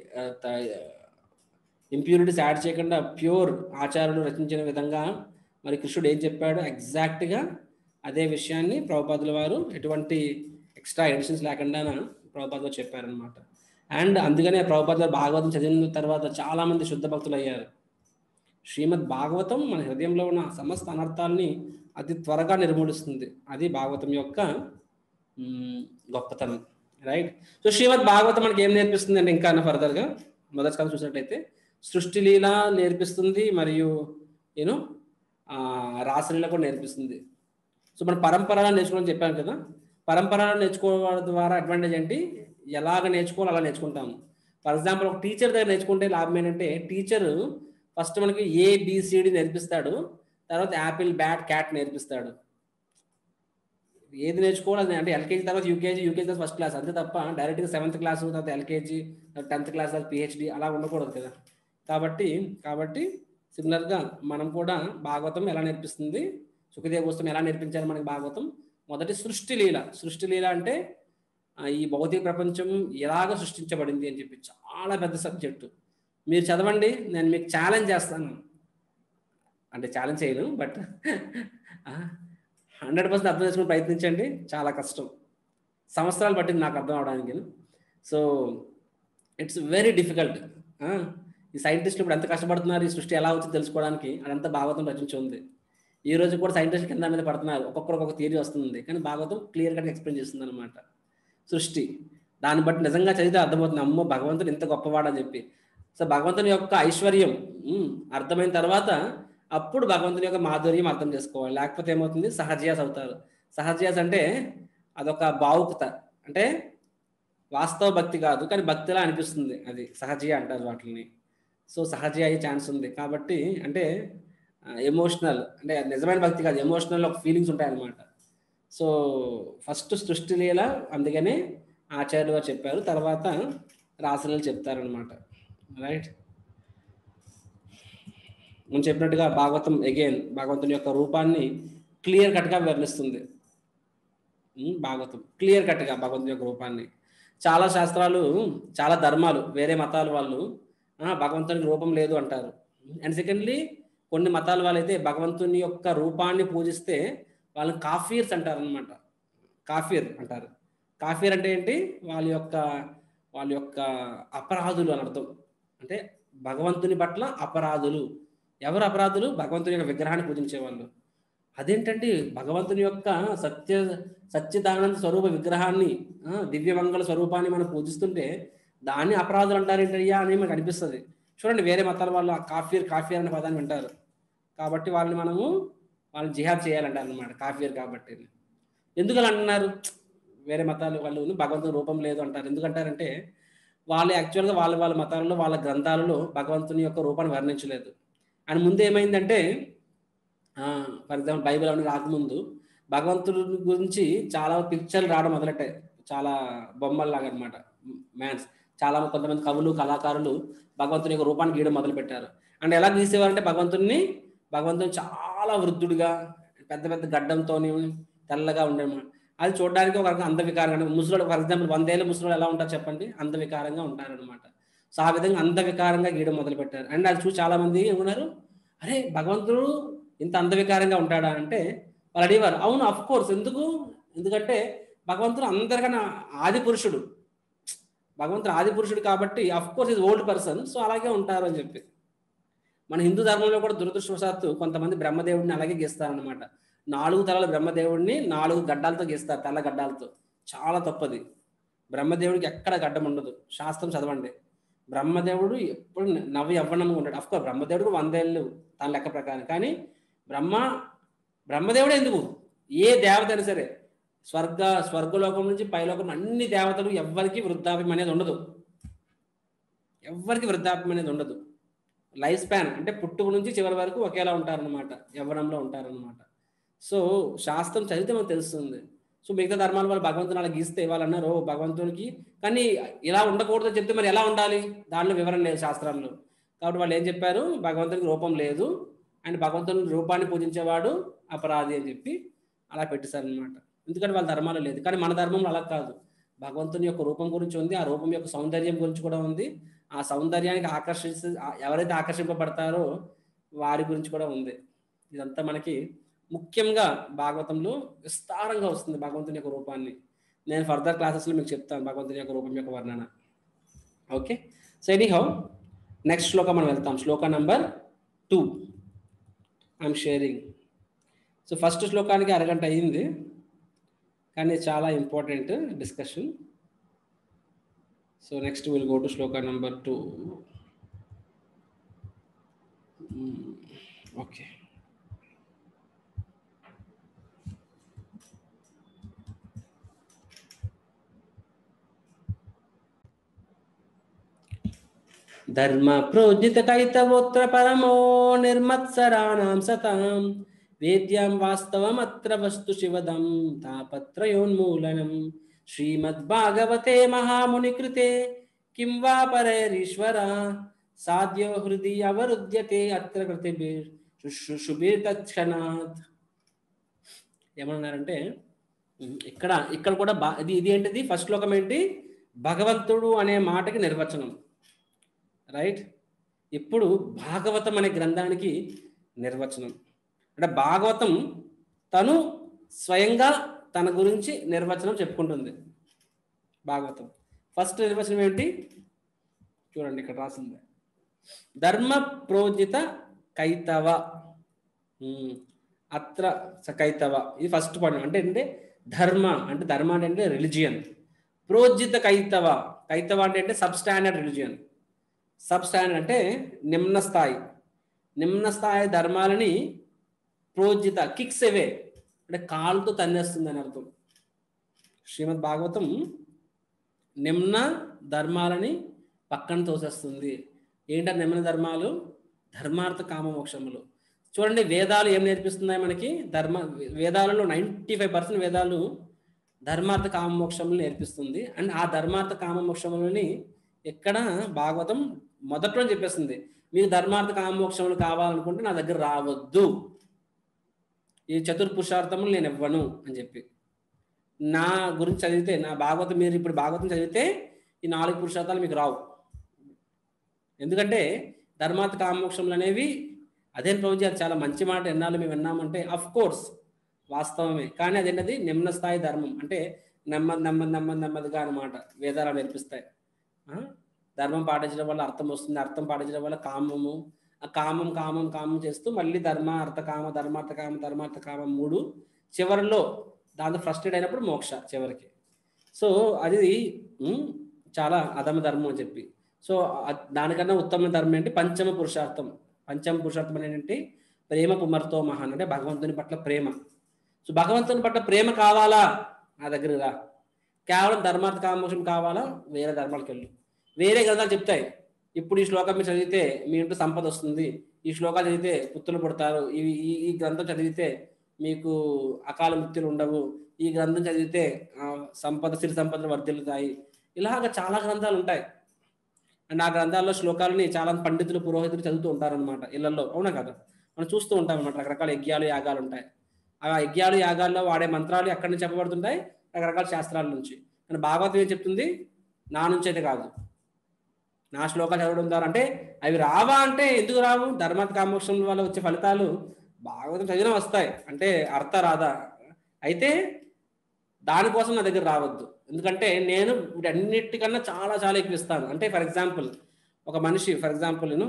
ఇంప్యూరిటీస్ యాడ్ చేయకుండా ప్యూర్ ఆచారాలు రచించిన విధంగా మరి కృష్ణుడు ఏం చెప్పాడు ఎగ్జాక్ట్గా అదే విషయాన్ని ప్రభుపాదుల వారు ఎటువంటి ఎక్స్ట్రా ఎడిషన్స్ లేకుండా ప్రభుపాదులు చెప్పారనమాట అండ్ అందుకనే ప్రభుపాదుల భాగవతం చదివిన తర్వాత చాలామంది శుద్ధ భక్తులు అయ్యారు శ్రీమద్ భాగవతం మన హృదయంలో ఉన్న సమస్త అనర్థాలని అతి త్వరగా నిర్మూలిస్తుంది అది భాగవతం యొక్క మ్, గొప్పతనం రైట్ సో శ్రీమద్ భాగవతం మనకి ఏం నేర్పిస్తుంది అంటే ఇంకా ఫర్దర్గా మొదటి కాలం చూసినట్టయితే సృష్టి లీల నేర్పిస్తుంది మరియు యూనో రాసలీల కూడా నేర్పిస్తుంది సో మన పరంపరలో నేర్చుకోవాలని చెప్పాను కదా పరంపరలో నేర్చుకోవడం ద్వారా అడ్వాంటేజ్ ఏంటి ఎలాగ నేర్చుకోవాలో అలా నేర్చుకుంటాము ఫర్ ఎగ్జాంపుల్ ఒక టీచర్ దగ్గర నేర్చుకుంటే లాభం ఏంటంటే టీచర్ ఫస్ట్ మనకి ఏ బిసిడి నేర్పిస్తాడు తర్వాత యాపిల్ బ్యాట్ క్యాట్ నేర్పిస్తాడు ఏది నేర్చుకోవాలి అంటే ఎల్కేజీ తర్వాత యూకేజీ యూకేజీ తర్వాత ఫస్ట్ క్లాస్ అంతే తప్ప డైరెక్ట్గా సెవెంత్ క్లాస్ తర్వాత ఎల్కేజీ టెన్త్ క్లాస్ తర్వాత పిహెచ్డి అలా ఉండకూడదు కదా కాబట్టి కాబట్టి సిమిలర్గా మనం కూడా భాగవతం ఎలా నేర్పిస్తుంది సుఖదేవ గోస్తం ఎలా నేర్పించారు మనకి భాగవతం మొదటి సృష్టి లీల సృష్టి లీల అంటే ఆ, ఈ భౌతిక ప్రపంచం ఎలాగ సృష్టించబడింది అని చెప్పి చాలా పెద్ద సబ్జెక్టు మీరు చదవండి నేను మీకు ఛాలెంజ్ చేస్తాను అంటే ఛాలెంజ్ చేయను బట్ హండ్రెడ్ పర్సెంట్ అర్థం చేసుకుని ప్రయత్నించండి చాలా కష్టం సంవత్సరాలు పట్టింది నాకు అర్థం అవడానికి సో ఇట్స్ వెరీ డిఫికల్ట్ ఈ సైంటిస్టులు ఇప్పుడు ఎంత కష్టపడుతున్నారు ఈ సృష్టి ఎలా వచ్చింది తెలుసుకోవడానికి అదంతా భాగవతం రచించి ఉంది ఈ రోజు కూడా సైంటిస్ట్ కింద మీద పడుతున్నారు ఒక్కొక్కరు ఒక్కొక్క థియరీ వస్తుంది కానీ భాగవతం క్లియర్ కట్గా ఎక్స్ప్లెయిన్ చేస్తుంది అనమాట సృష్టి దాన్ని బట్టి నిజంగా చదివితే అర్థమవుతుంది అమ్మో భగవంతుడు ఇంత గొప్పవాడని చెప్పి సో భగవంతుని యొక్క ఐశ్వర్యం ఉమ్, అర్థమైన తర్వాత అప్పుడు భగవంతుని యొక్క మాధుర్యం అర్థం చేసుకోవాలి లేకపోతే ఏమవుతుంది సహజయాస్ అవుతారు సహజయాస్ అంటే అదొక భావుకత అంటే వాస్తవ భక్తి కాదు కానీ భక్తిలా అనిపిస్తుంది అది సహజీయ అంటారు వాటిని సో సహజీయ అయ్యే ఛాన్స్ ఉంది కాబట్టి అంటే ఎమోషనల్ అంటే నిజమైన భక్తి కాదు ఎమోషనల్ ఒక ఫీలింగ్స్ ఉంటాయన్నమాట సో ఫస్ట్ సృష్టి లీల అందుకనే ఆచార్యులు గారు చెప్పారు తర్వాత రాసలీలు చెప్తారనమాట రైట్ మనం చెప్పినట్టుగా భాగవతం అగైన్ భగవంతుని యొక్క రూపాన్ని క్లియర్ కట్గా వర్ణిస్తుంది ఉమ్, భాగవతం క్లియర్ కట్గా భగవంతుని యొక్క రూపాన్ని చాలా శాస్త్రాలు చాలా ధర్మాలు వేరే మతాల వాళ్ళు ఆ, భగవంతునికి రూపం లేదు అంటారు అండ్ సెకండ్లీ కొన్ని మతాల వాళ్ళైతే భగవంతుని యొక్క రూపాన్ని పూజిస్తే వాళ్ళని కాఫీర్స్ అంటారు అనమాట కాఫీర్ అంటారు కాఫీర్ అంటే ఏంటి వాళ్ళ యొక్క వాళ్ళ యొక్క అపరాధులు అని అర్థం అంటే భగవంతుని పట్ల అపరాధులు ఎవరు అపరాధులు భగవంతుని యొక్క విగ్రహాన్ని పూజించే వాళ్ళు అదేంటంటే భగవంతుని యొక్క సత్య సత్యదానంద స్వరూప విగ్రహాన్ని ఆ, దివ్యమంగళ స్వరూపాన్ని మనం పూజిస్తుంటే దాన్ని అపరాధులు అంటారు ఏంటయ్యా అని మనకు అనిపిస్తుంది చూడండి వేరే మతాల వాళ్ళు ఆ కాఫీర్ కాఫీర్ అనే పదాన్ని వింటారు కాబట్టి వాళ్ళని మనము వాళ్ళని జిహాద్ చేయాలంటారు అనమాట కాఫీర్ కాబట్టి ఎందుకు అలా అంటున్నారు వేరే మతాలు వాళ్ళు భగవంతుని రూపం లేదు అంటారు ఎందుకంటారంటే వాళ్ళు యాక్చువల్గా వాళ్ళ వాళ్ళ మతాలలో వాళ్ళ గ్రంథాలలో భగవంతుని యొక్క రూపాన్ని వర్ణించలేదు అండ్ ముందు ఏమైందంటే ఫర్ ఎగ్జాంపుల్ బైబిల్ అని రాకముందు భగవంతుడి గురించి చాలా పిక్చర్లు రావడం మొదలెట్టాయి చాలా బొమ్మల్లాగా అనమాట మ్యాన్స్ చాలా కొంతమంది కవులు కళాకారులు భగవంతుని యొక్క రూపాన్ని గీయడం మొదలు పెట్టారు అండ్ ఎలా గీసేవారంటే భగవంతుడిని భగవంతుని చాలా వృద్ధుడిగా పెద్ద పెద్ద గడ్డంతో తెల్లగా ఉండే అది చూడడానికి ఒక రకంగా అందవికారంగా ముసలోడు ఫర్ ఎగ్జాంపుల్ వందేళ్ళ ముసలోడు ఎలా ఉంటారు చెప్పండి అందవికారంగా ఉంటారనమాట సో ఆ విధంగా అందవికారంగా గీయడం మొదలు పెట్టారు అండ్ అది చూసి చాలా మంది ఏమన్నారు అరే భగవంతుడు ఇంత అందవికారంగా ఉంటాడా అంటే వాళ్ళు అడిగేవారు అవును అఫ్ కోర్స్ ఎందుకు ఎందుకంటే భగవంతుడు అందరికన్నా ఆది పురుషుడు భగవంతుడు ఆది పురుషుడు కాబట్టి అఫ్ కోర్స్ ఇది ఓల్డ్ పర్సన్ సో అలాగే ఉంటారు అని చెప్పి మన హిందూ ధర్మంలో కూడా దురదృష్టవశాత్తు కొంతమంది బ్రహ్మదేవుడిని అలాగే గీస్తారనమాట నాలుగు తలల బ్రహ్మదేవుడిని నాలుగు గడ్డాలతో గీస్తారు తెల్ల గడ్డాలతో చాలా తప్పది బ్రహ్మదేవుడికి ఎక్కడ గడ్డం ఉండదు శాస్త్రం చదవండి బ్రహ్మదేవుడు ఎప్పుడు నవ యవ్వనంగా ఉంటాడు అఫ్కోర్స్ బ్రహ్మదేవుడు వందేళ్ళు తన లెక్క ప్రకారం కానీ బ్రహ్మ బ్రహ్మదేవుడే ఎందుకు ఏ దేవత అయినా సరే స్వర్గ స్వర్గలోకం నుంచి పైలోకం అన్ని దేవతలు ఎవ్వరికి వృద్ధాప్యం అనేది ఉండదు ఎవ్వరికి వృద్ధాప్యం అనేది ఉండదు లైఫ్ స్పాన్ అంటే పుట్టుక నుంచి చివరి వరకు ఒకేలా ఉంటారనమాట యవ్వనంలో ఉంటారనమాట సో శాస్త్రం చదివితే మనకు తెలుస్తుంది సో మిగతా ధర్మాల వాళ్ళు భగవంతుని అలా గీస్తే వాళ్ళు అన్నారు "ఓ, భగవంతునికి కానీ ఇలా ఉండకూడదు చెప్తే మరి ఎలా ఉండాలి దానిలో వివరణ లేదు శాస్త్రాల్లో కాబట్టి వాళ్ళు ఏం చెప్పారు భగవంతునికి రూపం లేదు అండ్ భగవంతుని రూపాన్ని పూజించేవాడు అపరాధి అని చెప్పి అలా పెట్టేశారనమాట ఎందుకంటే వాళ్ళ ధర్మాలు లేదు కానీ మన ధర్మంలో అలా కాదు భగవంతుని యొక్క రూపం గురించి ఉంది ఆ రూపం యొక్క సౌందర్యం గురించి కూడా ఉంది ఆ సౌందర్యానికి ఆకర్షించి ఎవరైతే ఆకర్షింపబడతారో వారి గురించి కూడా ఉంది ఇదంతా మనకి ముఖ్యంగా భాగవతంలో విస్తారంగా వస్తుంది భగవంతుని యొక్క రూపాన్ని నేను ఫర్దర్ క్లాసెస్లో మీకు చెప్తాను భగవంతుని యొక్క రూపం యొక్క వర్ణన okay so anyhow next sloka మనం వెళ్తాం sloka number two I'm sharing so first శ్లోకానికి అరగంట అయ్యింది కానీ చాలా important discussion so next will go to sloka number two okay ధర్మ ప్రోజిత కైతవోత్ర పరమో నిర్మత్సరాణం సతాం వేద్యాం వాస్తవమత్ర వస్తు శివదం తాపత్రయోన్మూలనం శ్రీమద్భాగవతే మహాముని కృతే కిం వా పరైరీశ్వర సాధ్యో హృది అవరుధ్యతే అత్ర కృతిభిర్ శుశుభిర్తక్షణాత్ ఏమన్నారంటే ఉమ్, ఇక్కడ ఇక్కడ కూడా బా ఇది ఇది ఏంటిది ఫస్ట్ శ్లోకం ఏంటి భగవంతుడు అనే మాటకి నిర్వచనం రైట్ ఇప్పుడు భాగవతం అనే గ్రంథానికి నిర్వచనం అంటే భాగవతం తను స్వయంగా తన గురించి నిర్వచనం చెప్పుకుంటుంది భాగవతం ఫస్ట్ నిర్వచనం ఏంటి చూడండి ఇక్కడ రాసింది ధర్మ ప్రోజిత కైతవ ఉమ్, అత్ర స కైతవ ఇది ఫస్ట్ పాయింట్ అంటే ఏంటంటే ధర్మ అంటే ధర్మ అంటే అంటే రిలిజియన్ ప్రోజిత కైతవ కైతవ అంటే అంటే substandard religion substandard అంటే నిమ్న స్థాయి నిమ్న స్థాయి ధర్మాలని ప్రోజిత కిక్స్ అవే అంటే కాలుతో తన్నేస్తుంది అని అర్థం శ్రీమద్ భాగవతం నిమ్న ధర్మాలని పక్కన తోసేస్తుంది ఏంటంటే నిమ్న ధర్మాలు ధర్మార్థ కామ మోక్షములు చూడండి వేదాలు ఏం నేర్పిస్తున్నాయి మనకి ధర్మ వేదాలలో నైంటీ ఫైవ్ పర్సెంట్ వేదాలు ధర్మార్థ కామ మోక్షములు నేర్పిస్తుంది అండ్ ఆ ధర్మార్థ కామ మోక్షములని ఎక్కడ భాగవతం మొదట్లో చెప్పేస్తుంది మీకు ధర్మార్థ కామ మోక్షములు కావాలనుకుంటే నా దగ్గర రావద్దు ఈ చతుర్పురుషార్థములు నేను ఇవ్వను అని చెప్పి నా గురించి చదివితే నా భాగవతం మీరు ఇప్పుడు భాగవతం చదివితే ఈ నాలుగు పురుషార్థాలు మీకు రావు ఎందుకంటే ధర్మార్థ కామోక్షములు అనేవి అదేం ప్రభుజీ అది చాలా మంచి మాట ఎన్నాళ్ళు మేము విన్నామంటే అఫ్ కోర్స్ వాస్తవమే కానీ అదేంటది నిమ్న స్థాయి ధర్మం అంటే నెమ్మది నెమ్మది నెమ్మది నెమ్మదిగా అనమాట వేదాలు నేర్పిస్తాయి ఆ? ధర్మం పాటించడం వల్ల అర్థం వస్తుంది అర్థం పాటించడం వల్ల కామము ఆ కామం కామం కామం చేస్తూ మళ్ళీ ధర్మ అర్థ కామ ధర్మార్థ కామ ధర్మార్థ కామం మూడు చివరిలో దాంతో ఫ్రస్ట్రేట్ అయినప్పుడు మోక్ష చివరికి సో అది ఉమ్, చాలా అధమ ధర్మం అని చెప్పి సో అ- దానికన్నా ఉత్తమ ధర్మం ఏంటి పంచమ పురుషార్థం పంచమ పురుషార్థం అనేది ఏంటి ప్రేమ పుమర్తో మహాన్ అంటే భగవంతుని పట్ల ప్రేమ సో భగవంతుని పట్ల ప్రేమ కావాలా నా దగ్గర రా కేవలం ధర్మార్థ కామోక్షం కావాలా వేరే ధర్మాలకు వెళ్ళు వేరే గ్రంథాలు చెప్తాయి ఇప్పుడు ఈ శ్లోకం మీరు చదివితే మీ ఇంట్లో సంపద వస్తుంది ఈ శ్లోకాలు చదివితే పుత్రులు పుడతారు ఇవి ఈ ఈ గ్రంథం చదివితే మీకు అకాల మృత్యులు ఉండవు ఈ గ్రంథం చదివితే ఆ, సంపద సిరి సంపదలు వర్ధిల్లుతాయి ఇలాగ చాలా గ్రంథాలు ఉంటాయి అండ్ ఆ గ్రంథాల్లో శ్లోకాలని చాలా పండితులు పురోహితులు చదువుతూ ఉంటారన్నమాట ఇళ్లలో అవునా కదా మనం చూస్తూ ఉంటాం అన్నమాట రకరకాల యజ్ఞాలు యాగాలు ఉంటాయి ఆ యజ్ఞాలు యాగాల్లో వాడే మంత్రాలు ఎక్కడి నుంచి చెప్పబడుతుంటాయి రకరకాల శాస్త్రాల నుంచి కానీ భాగవతం ఏం చెప్తుంది నా నుంచి అయితే కాదు నా శ్లోకాలు చదవడం ద్వారా అంటే అవి రావా అంటే ఎందుకు రావు ధర్మాత్ కామోక్షం వల్ల వచ్చే ఫలితాలు భాగవతం చదివినా వస్తాయి అంటే అర్థ రాదా అయితే దానికోసం నా దగ్గర రావద్దు ఎందుకంటే నేను వీటన్నిటికన్నా చాలా చాలా ఎక్కువ ఇస్తాను అంటే ఫర్ ఎగ్జాంపుల్ ఒక మనిషి ఫర్ ఎగ్జాంపుల్ నేను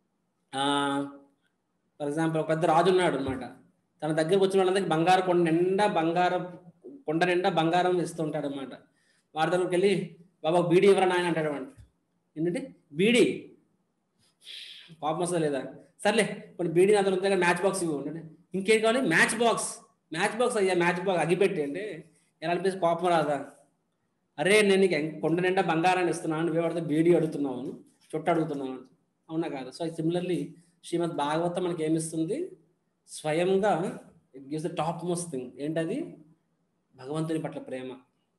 ఫర్ ఎగ్జాంపుల్ ఒక పెద్ద రాజు ఉన్నాడు అనమాట తన దగ్గరకు వచ్చిన వాళ్ళందరికీ బంగారు కొండ నిండా బంగారం కొండ నిండా బంగారం ఇస్తుంటాడు అనమాట వాడి దగ్గరికి వెళ్ళి బాబా బీడీ ఎవరన్నా ఆయన అంటాడు అనమాట ఏంటంటే బీడీ కోపం వస్తుందా లేదా సర్లే కొన్ని బీడీ నా దగ్గర మ్యాచ్ బాక్స్ ఇవ్వు అంటే ఇంకేం కావాలి మ్యాచ్ బాక్స్ మ్యాచ్ బాక్స్ అయ్యా మ్యాచ్ బాక్స్ అగిపెట్టి అంటే ఎలా అనిపిస్తే కోపం రాదా అరే నేను నీకు ఎం- కొండ నిండా బంగారాన్ని ఇస్తున్నాను నువ్వే పడితే బీడీ అడుగుతున్నావు చుట్టు అడుగుతున్నావు అవునా కాదు సో సిమిలర్లీ శ్రీమద్ భాగవతం మనకి ఏమిస్తుంది స్వయంగా it gives the topmost thing ఏంటది భగవంతుని పట్ల ప్రేమ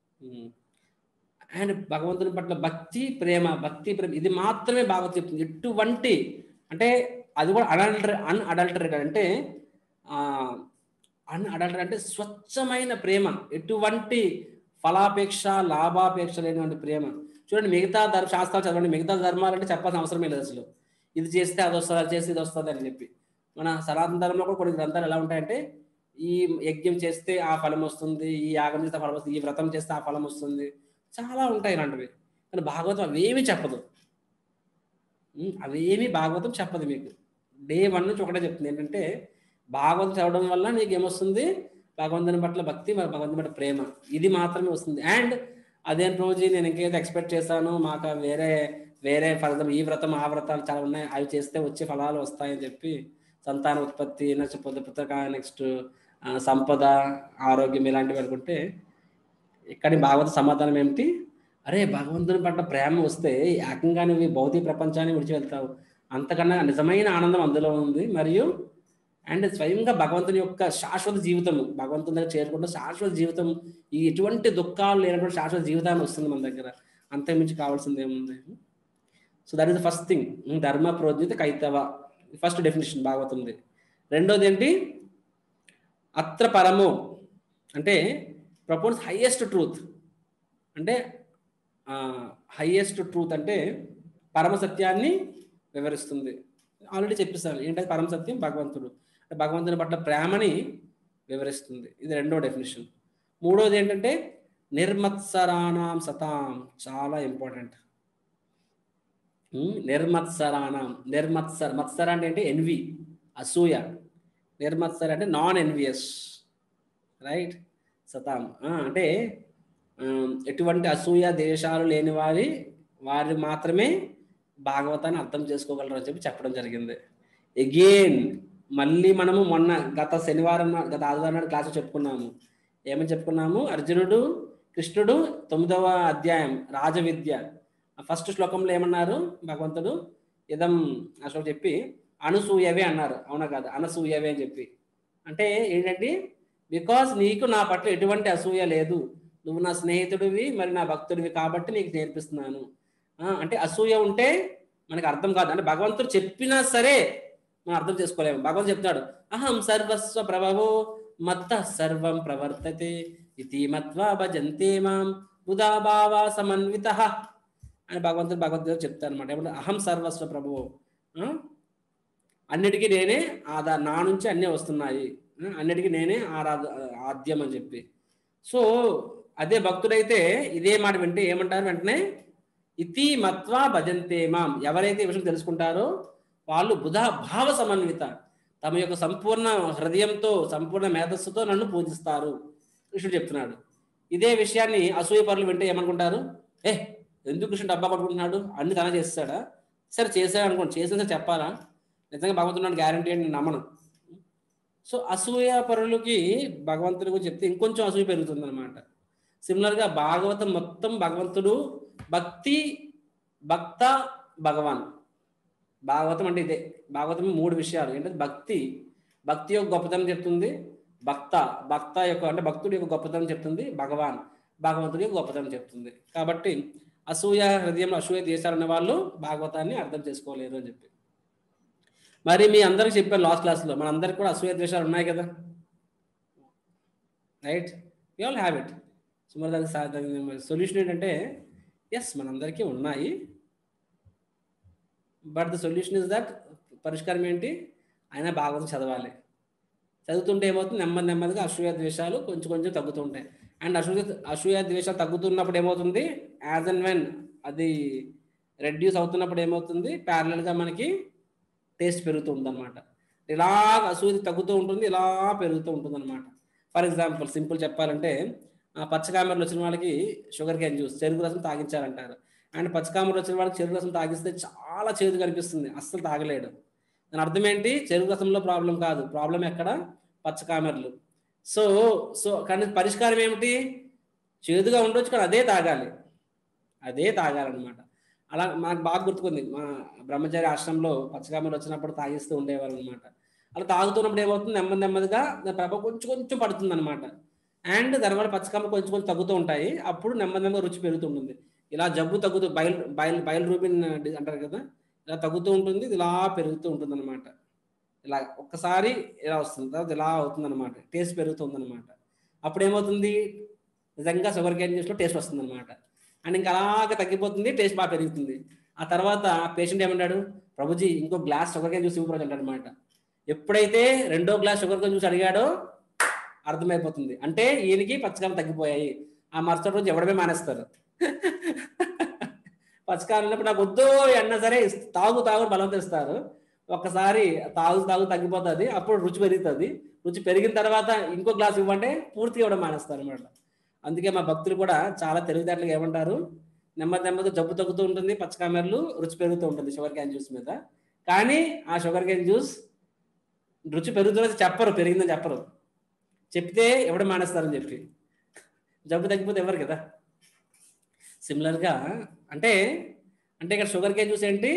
అండ్ భగవంతుని పట్ల భక్తి ప్రేమ భక్తి ప్రేమ ఇది మాత్రమే భాగవతం చెప్తుంది ఎటువంటి అంటే అది కూడా అడల్టరీ అన్ అడల్టరేటెడ్ అంటే అన్ అడల్టరీ అంటే స్వచ్ఛమైన ప్రేమ ఎటువంటి ఫలాపేక్ష లాభాపేక్ష లేనివంటి ప్రేమ చూడండి మిగతా ధర్మ శాస్త్రాలు చదవండి మిగతా ధర్మాలు అంటే చెప్పాల్సిన అవసరమే లేదు అసలు ఇది చేస్తే అది వస్తుంది అది చేస్తే ఇది వస్తుంది అని చెప్పి మన సనాతన ధర్మంలో కూడా కొన్ని గ్రంథాలు ఎలా ఉంటాయంటే ఈ యజ్ఞం చేస్తే ఆ ఫలం వస్తుంది ఈ యాగం చేస్తే ఆ ఫలం వస్తుంది ఈ వ్రతం చేస్తే ఆ ఫలం వస్తుంది చాలా ఉంటాయి ఇలాంటివి కానీ భాగవతం అవేమీ చెప్పదు ఉమ్, అవేమీ భాగవతం చెప్పదు మీకు డే వన్ నుంచి ఒకటే చెప్తుంది ఏంటంటే భాగవతం చదవడం వల్ల నీకు ఏమొస్తుంది భగవంతుని పట్ల భక్తి మరి భగవంతుని పట్ల ప్రేమ ఇది మాత్రమే వస్తుంది అండ్ అదే రోజు నేను ఇంకేదో ఎక్స్పెక్ట్ చేశాను మాకు వేరే వేరే ఫలితం ఈ వ్రతం ఆ వ్రతాలు చాలా ఉన్నాయి అవి చేస్తే వచ్చే ఫలాలు వస్తాయని చెప్పి సంతాన ఉత్పత్తి నెక్స్ట్ పొద్దు పుస్తక నెక్స్ట్ సంపద ఆరోగ్యం ఇలాంటివి అనుకుంటే ఇక్కడి భాగవత సమాధానం ఏమిటి అరే భగవంతుని పట్ల ప్రేమ వస్తే ఏకంగా నువ్వు ఈ భౌతిక ప్రపంచాన్ని విడిచి వెళ్తావు అంతకన్నా నిజమైన ఆనందం అందులో ఉంది మరియు అండ్ స్వయంగా భగవంతుని యొక్క శాశ్వత జీవితం భగవంతుని దగ్గర చేరుకుంటే శాశ్వత జీవితం ఈ ఎటువంటి దుఃఖాలు లేనటువంటి శాశ్వత జీవితాన్ని వస్తుంది మన దగ్గర అంతకుమించి కావాల్సింది ఏముంది so that is the first thing ధర్మ ప్రోజ్ఞత కైతవ ఫస్ట్ డెఫినేషన్ భాగవతంది రెండోది ఏంటి అత్ర పరము అంటే ప్రపోజ్ హైయెస్ట్ ట్రూత్ అంటే హైయెస్ట్ ట్రూత్ అంటే పరమ సత్యాన్ని వివరిస్తుంది ఆల్రెడీ చెప్పిస్తాను ఏంటంటే పరమ సత్యం భగవంతుడు అంటే భగవంతుని పట్ల ప్రేమని వివరిస్తుంది ఇది రెండో డెఫినేషన్ మూడోది ఏంటంటే నిర్మత్సరాణం సతాం చాలా ఇంపార్టెంట్ నిర్మత్సరాణం నిర్మత్సర మత్సర అంటే ఏంటి ఎన్వి అసూయ నిర్మత్సర అంటే నాన్ ఎన్వియస్ రైట్ సతాం ఆ, అంటే ఆ, ఎటువంటి అసూయ దేశాలు లేని వారి వారి మాత్రమే భాగవతాన్ని అర్థం చేసుకోగలరు అని చెప్పి చెప్పడం జరిగింది ఎగైన్ మళ్ళీ మనము మొన్న గత శనివారం నా- గత ఆదివారం నాడు క్లాస్ చెప్పుకున్నాము ఏమని చెప్పుకున్నాము అర్జునుడు కృష్ణుడు తొమ్మిదవ అధ్యాయం రాజవిద్య ఫస్ట్ శ్లోకంలో ఏమన్నారు భగవంతుడు ఇదం అసలు చెప్పి అనసూయవే అన్నారు అవునా కాదు అనసూయవే అని చెప్పి అంటే ఏంటంటే బికాస్ నీకు నా పట్ల ఎటువంటి అసూయ లేదు నువ్వు నా స్నేహితుడివి మరి నా భక్తుడివి కాబట్టి నీకు నేర్పిస్తున్నాను ఆ, అంటే అసూయ ఉంటే మనకి అర్థం కాదు అంటే భగవంతుడు చెప్పినా సరే మనం అర్థం చేసుకోలేము భగవంతుడు చెప్తాడు అహం సర్వస్వ ప్రభవో మత్త సర్వం ప్రవర్తతే ఇది మత్వా భజంతే మాం బుధాభావ సమన్విత అని భగవంతుడు భగవద్గీత చెప్తారు అనమాట ఏమంటే అహం సర్వస్వ ప్రభువు ఆ? అన్నిటికీ నేనే ఆదా నా నుంచి అన్నీ వస్తున్నాయి ఆ? అన్నిటికీ నేనే ఆరాధ ఆద్యం అని చెప్పి సో అదే భక్తుడైతే ఇదే మాట వింటే ఏమంటారు వెంటనే ఇతి మత్వా భజంతే మాం ఎవరైతే ఈ విషయం తెలుసుకుంటారో వాళ్ళు బుధ భావ సమన్విత తమ యొక్క సంపూర్ణ హృదయంతో సంపూర్ణ మేధస్సుతో నన్ను పూజిస్తారు కృష్ణుడు చెప్తున్నాడు ఇదే విషయాన్ని అసూయ పరులు వింటే ఏమనుకుంటారు ఏ ఎందుకు కృష్ణుడు డబ్బా పట్టుకుంటున్నాడు అన్ని తన చేస్తాడా సరే చేశాడు అనుకోండి చేసిన చెప్పాలా నిజంగా భగవంతుడు గ్యారంటీ అని నేను నమ్మను సో అసూయ పరులకి భగవంతుడి గురించి చెప్తే ఇంకొంచెం అసూయ పెరుగుతుంది అనమాట సిమిలర్గా భాగవతం మొత్తం భగవంతుడు భక్తి భక్త భగవాన్ భాగవతం అంటే ఇదే భాగవతం మూడు విషయాలు ఏంటంటే భక్తి భక్తి యొక్క గొప్పతనం చెప్తుంది భక్త భక్త యొక్క అంటే భక్తుడి యొక్క గొప్పతనం చెప్తుంది భగవాన్ భగవంతుడి యొక్క గొప్పతనం చెప్తుంది కాబట్టి అసూయ హృదయంలో అసూయ దేశాలన్న వాళ్ళు భాగవతాన్ని అర్థం చేసుకోలేరు అని చెప్పి మరి మీ అందరికి చెప్పాను లాస్ట్ క్లాస్లో మన అందరికి కూడా అసూయ ద్వేషాలు ఉన్నాయి కదా right you all have it so మరి దానికి సొల్యూషన్ ఏంటంటే ఎస్ మనందరికీ ఉన్నాయి but the solution is that పరిష్కారం ఏంటి అయినా భాగవతం చదవాలి చదువుతుంటే ఏమవుతుంది నెమ్మది నెమ్మదిగా అసూయ ద్వేషాలు కొంచెం కొంచెం తగ్గుతూ ఉంటాయి అండ్ అసూయ అసూయ ద్వేషాలు తగ్గుతున్నప్పుడు ఏమవుతుంది యాజ్ అండ్ వెన్ అది రెడ్యూస్ అవుతున్నప్పుడు ఏమవుతుంది ప్యారలల్గా మనకి టేస్ట్ పెరుగుతూ ఉందన్నమాట ఇలా అసూయ తగ్గుతూ ఉంటుంది ఇలా పెరుగుతూ ఉంటుంది అనమాట ఫర్ ఎగ్జాంపుల్ సింపుల్ చెప్పాలంటే ఆ పచ్చకామెరలు వచ్చిన వాళ్ళకి షుగర్ క్యాన్ జ్యూస్ చెరుకు రసం తాగించారంటారు అండ్ పచ్చకామెరలు వచ్చిన వాళ్ళకి చెరుకు రసం తాగిస్తే చాలా చేదు కనిపిస్తుంది అస్సలు తాగలేడు దాని అర్థం ఏంటి చెరుకు రసంలో ప్రాబ్లం కాదు ప్రాబ్లం ఎక్కడ పచ్చకామెరలు సో సో కానీ పరిష్కారం ఏమిటి చేదుగా ఉండొచ్చు కానీ అదే తాగాలి అదే తాగాలన్నమాట అలా మనకు బాగా గుర్తుకుంది మా బ్రహ్మచారి ఆశ్రమంలో పచ్చకామెరలు వచ్చినప్పుడు తాగిస్తూ ఉండేవారు అనమాట అలా తాగుతున్నప్పుడు ఏమవుతుంది నెమ్మది నెమ్మదిగా దాని ప్రభావం కొంచెం కొంచెం పడుతుంది అనమాట అండ్ దానివల్ల పచ్చకామ కొంచెం కొంచెం తగ్గుతూ ఉంటాయి అప్పుడు నెమ్మది నెమ్మది రుచి పెరుగుతుంటుంది ఇలా జబ్బు తగ్గుతూ బయల్ బయల్ బయల్ రూబిన్ అంటారు కదా ఇలా తగ్గుతూ ఉంటుంది ఇది ఇలా పెరుగుతూ ఉంటుంది అనమాట ఇలా ఒక్కసారి ఇలా వస్తుంది తర్వాత ఇలా అవుతుంది అనమాట టేస్ట్ పెరుగుతుంది అనమాట అప్పుడు ఏమవుతుంది నిజంగా షుగర్ క్యాన్ జ్యూస్లో టేస్ట్ వస్తుంది అనమాట అండ్ ఇంకా అలాగ తగ్గిపోతుంది టేస్ట్ బాగా పెరుగుతుంది ఆ తర్వాత పేషెంట్ ఏమంటాడు ప్రభుజీ ఇంకో గ్లాస్ షుగర్ క్యాన్ జ్యూస్ ఇవ్వకూడదు అంటాడు అనమాట ఎప్పుడైతే రెండో గ్లాస్ షుగర్ క్యాన్ జ్యూస్ అడిగాడో అర్థమైపోతుంది అంటే ఈయనకి పచ్చకాయలు తగ్గిపోయాయి ఆ మరుసటి రోజు ఎవడమే మానేస్తారు పచ్చకాయలు ఉన్నప్పుడు నాకు వద్దు అన్నా సరే ఇస్- తాగు తాగు బలం ఇస్తారు ఒక్కసారి తాగు తాగు తగ్గిపోతుంది అప్పుడు రుచి పెరుగుతుంది రుచి పెరిగిన తర్వాత ఇంకో గ్లాస్ ఇవ్వంటే పూర్తిగా ఇవ్వడం మానేస్తారు అనమాట అందుకే మా భక్తులు కూడా చాలా తెలివితేటలుగా ఏమంటారు నెమ్మది నెమ్మది జబ్బు తగ్గుతూ ఉంటుంది పచ్చకామెరలు రుచి పెరుగుతూ ఉంటుంది షుగర్ క్యాన్ జ్యూస్ మీద కానీ ఆ షుగర్ క్యాన్ జ్యూస్ రుచి పెరుగుతున్నది చెప్పరు పెరిగిందని చెప్పరు చెప్తే ఎవడు మానేస్తారని చెప్పి జబ్బు తగ్గిపోతే ఎవరు కదా సిమిలర్గా అంటే అంటే ఇక్కడ షుగర్ కేన్ జ్యూస్ ఏంటి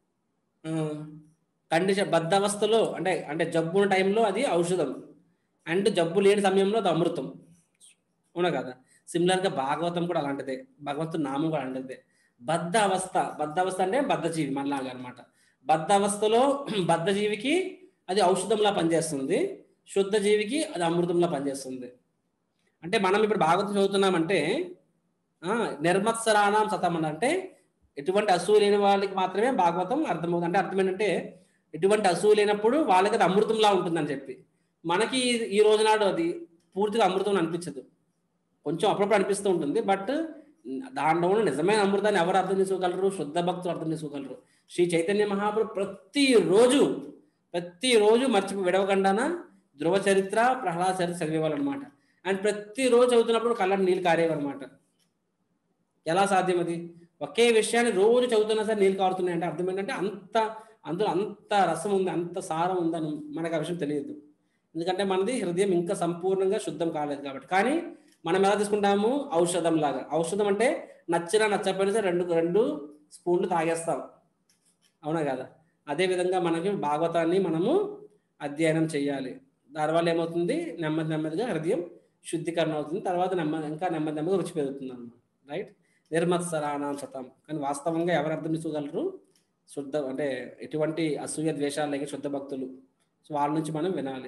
కండిషన్ బద్ధావస్థలో అంటే అంటే జబ్బు ఉన్న టైంలో అది ఔషధం అండ్ జబ్బు లేని సమయంలో అది అమృతం అవునా కదా సిమిలర్గా భాగవతం కూడా అలాంటిదే భగవంతుడు నామం కూడా అలాంటిదే బద్ధ అవస్థ బద్ధ అవస్థ అంటే బద్ధజీవి మనలాగా అనమాట బద్ధ అవస్థలో బద్ధజీవికి అది ఔషధంలా పనిచేస్తుంది శుద్ధ జీవికి అది అమృతంలా పనిచేస్తుంది అంటే మనం ఇప్పుడు భాగవతం చదువుతున్నామంటే ఆ, నిర్మత్సరాణం సతం అని అంటే ఎటువంటి అసూయ లేని వాళ్ళకి మాత్రమే భాగవతం అర్థమవుతుంది అంటే అర్థం ఏంటంటే ఎటువంటి అసూయ లేనప్పుడు వాళ్ళకి అది అమృతంలా ఉంటుందని చెప్పి మనకి ఈ- ఈ రోజు నాడు అది పూర్తిగా అమృతం అనిపించదు కొంచెం అప్పుడప్పుడు అనిపిస్తూ ఉంటుంది బట్ దాంట్లో ఉన్న నిజమైన అమృతాన్ని ఎవరు అర్థం చేసుకోగలరు శుద్ధ భక్తులు అర్థం చేసుకోగలరు శ్రీ చైతన్య మహాప్రభు ప్రతిరోజు ప్రతిరోజు మర్చిపో విడవకుండానా ధ్రువ చరిత్ర ప్రహ్లాద చరిత్ర చదివేవాళ్ళు అనమాట అండ్ ప్రతిరోజు చదువుతున్నప్పుడు కళ్ళని నీళ్ళు కారేవన్నమాట ఎలా సాధ్యం అది ఒకే విషయాన్ని రోజు చదువుతున్నా సరే నీళ్ళు కారుతున్నాయి అంటే అర్థం ఏంటంటే అంత అందులో అంత రసం ఉంది అంత సారం ఉందని మనకు ఆ విషయం తెలియదు ఎందుకంటే మనది హృదయం ఇంకా సంపూర్ణంగా శుద్ధం కాలేదు కాబట్టి కానీ మనం ఎలా తీసుకుంటాము ఔషధం లాగా ఔషధం అంటే నచ్చినా నచ్చకపోయినా సరే రెండు రెండు స్పూన్లు తాగేస్తాం అవునా కదా అదే విధంగా మనకి భాగవతాన్ని మనము అధ్యయనం చేయాలి దానివల్ల ఏమవుతుంది నెమ్మది నెమ్మదిగా హృదయం శుద్ధీకరణ అవుతుంది తర్వాత నెమ్మది ఇంకా నెమ్మది నెమ్మదిగా రుచి పెరుగుతుంది అన్నమాట రైట్ నిర్మత్సరాణం సతం కానీ వాస్తవంగా ఎవరు అర్థం చేసుకోగలరు శుద్ధ అంటే ఎటువంటి అసూయ ద్వేషాలు లేక శుద్ధ భక్తులు సో వాళ్ళ నుంచి మనం వినాలి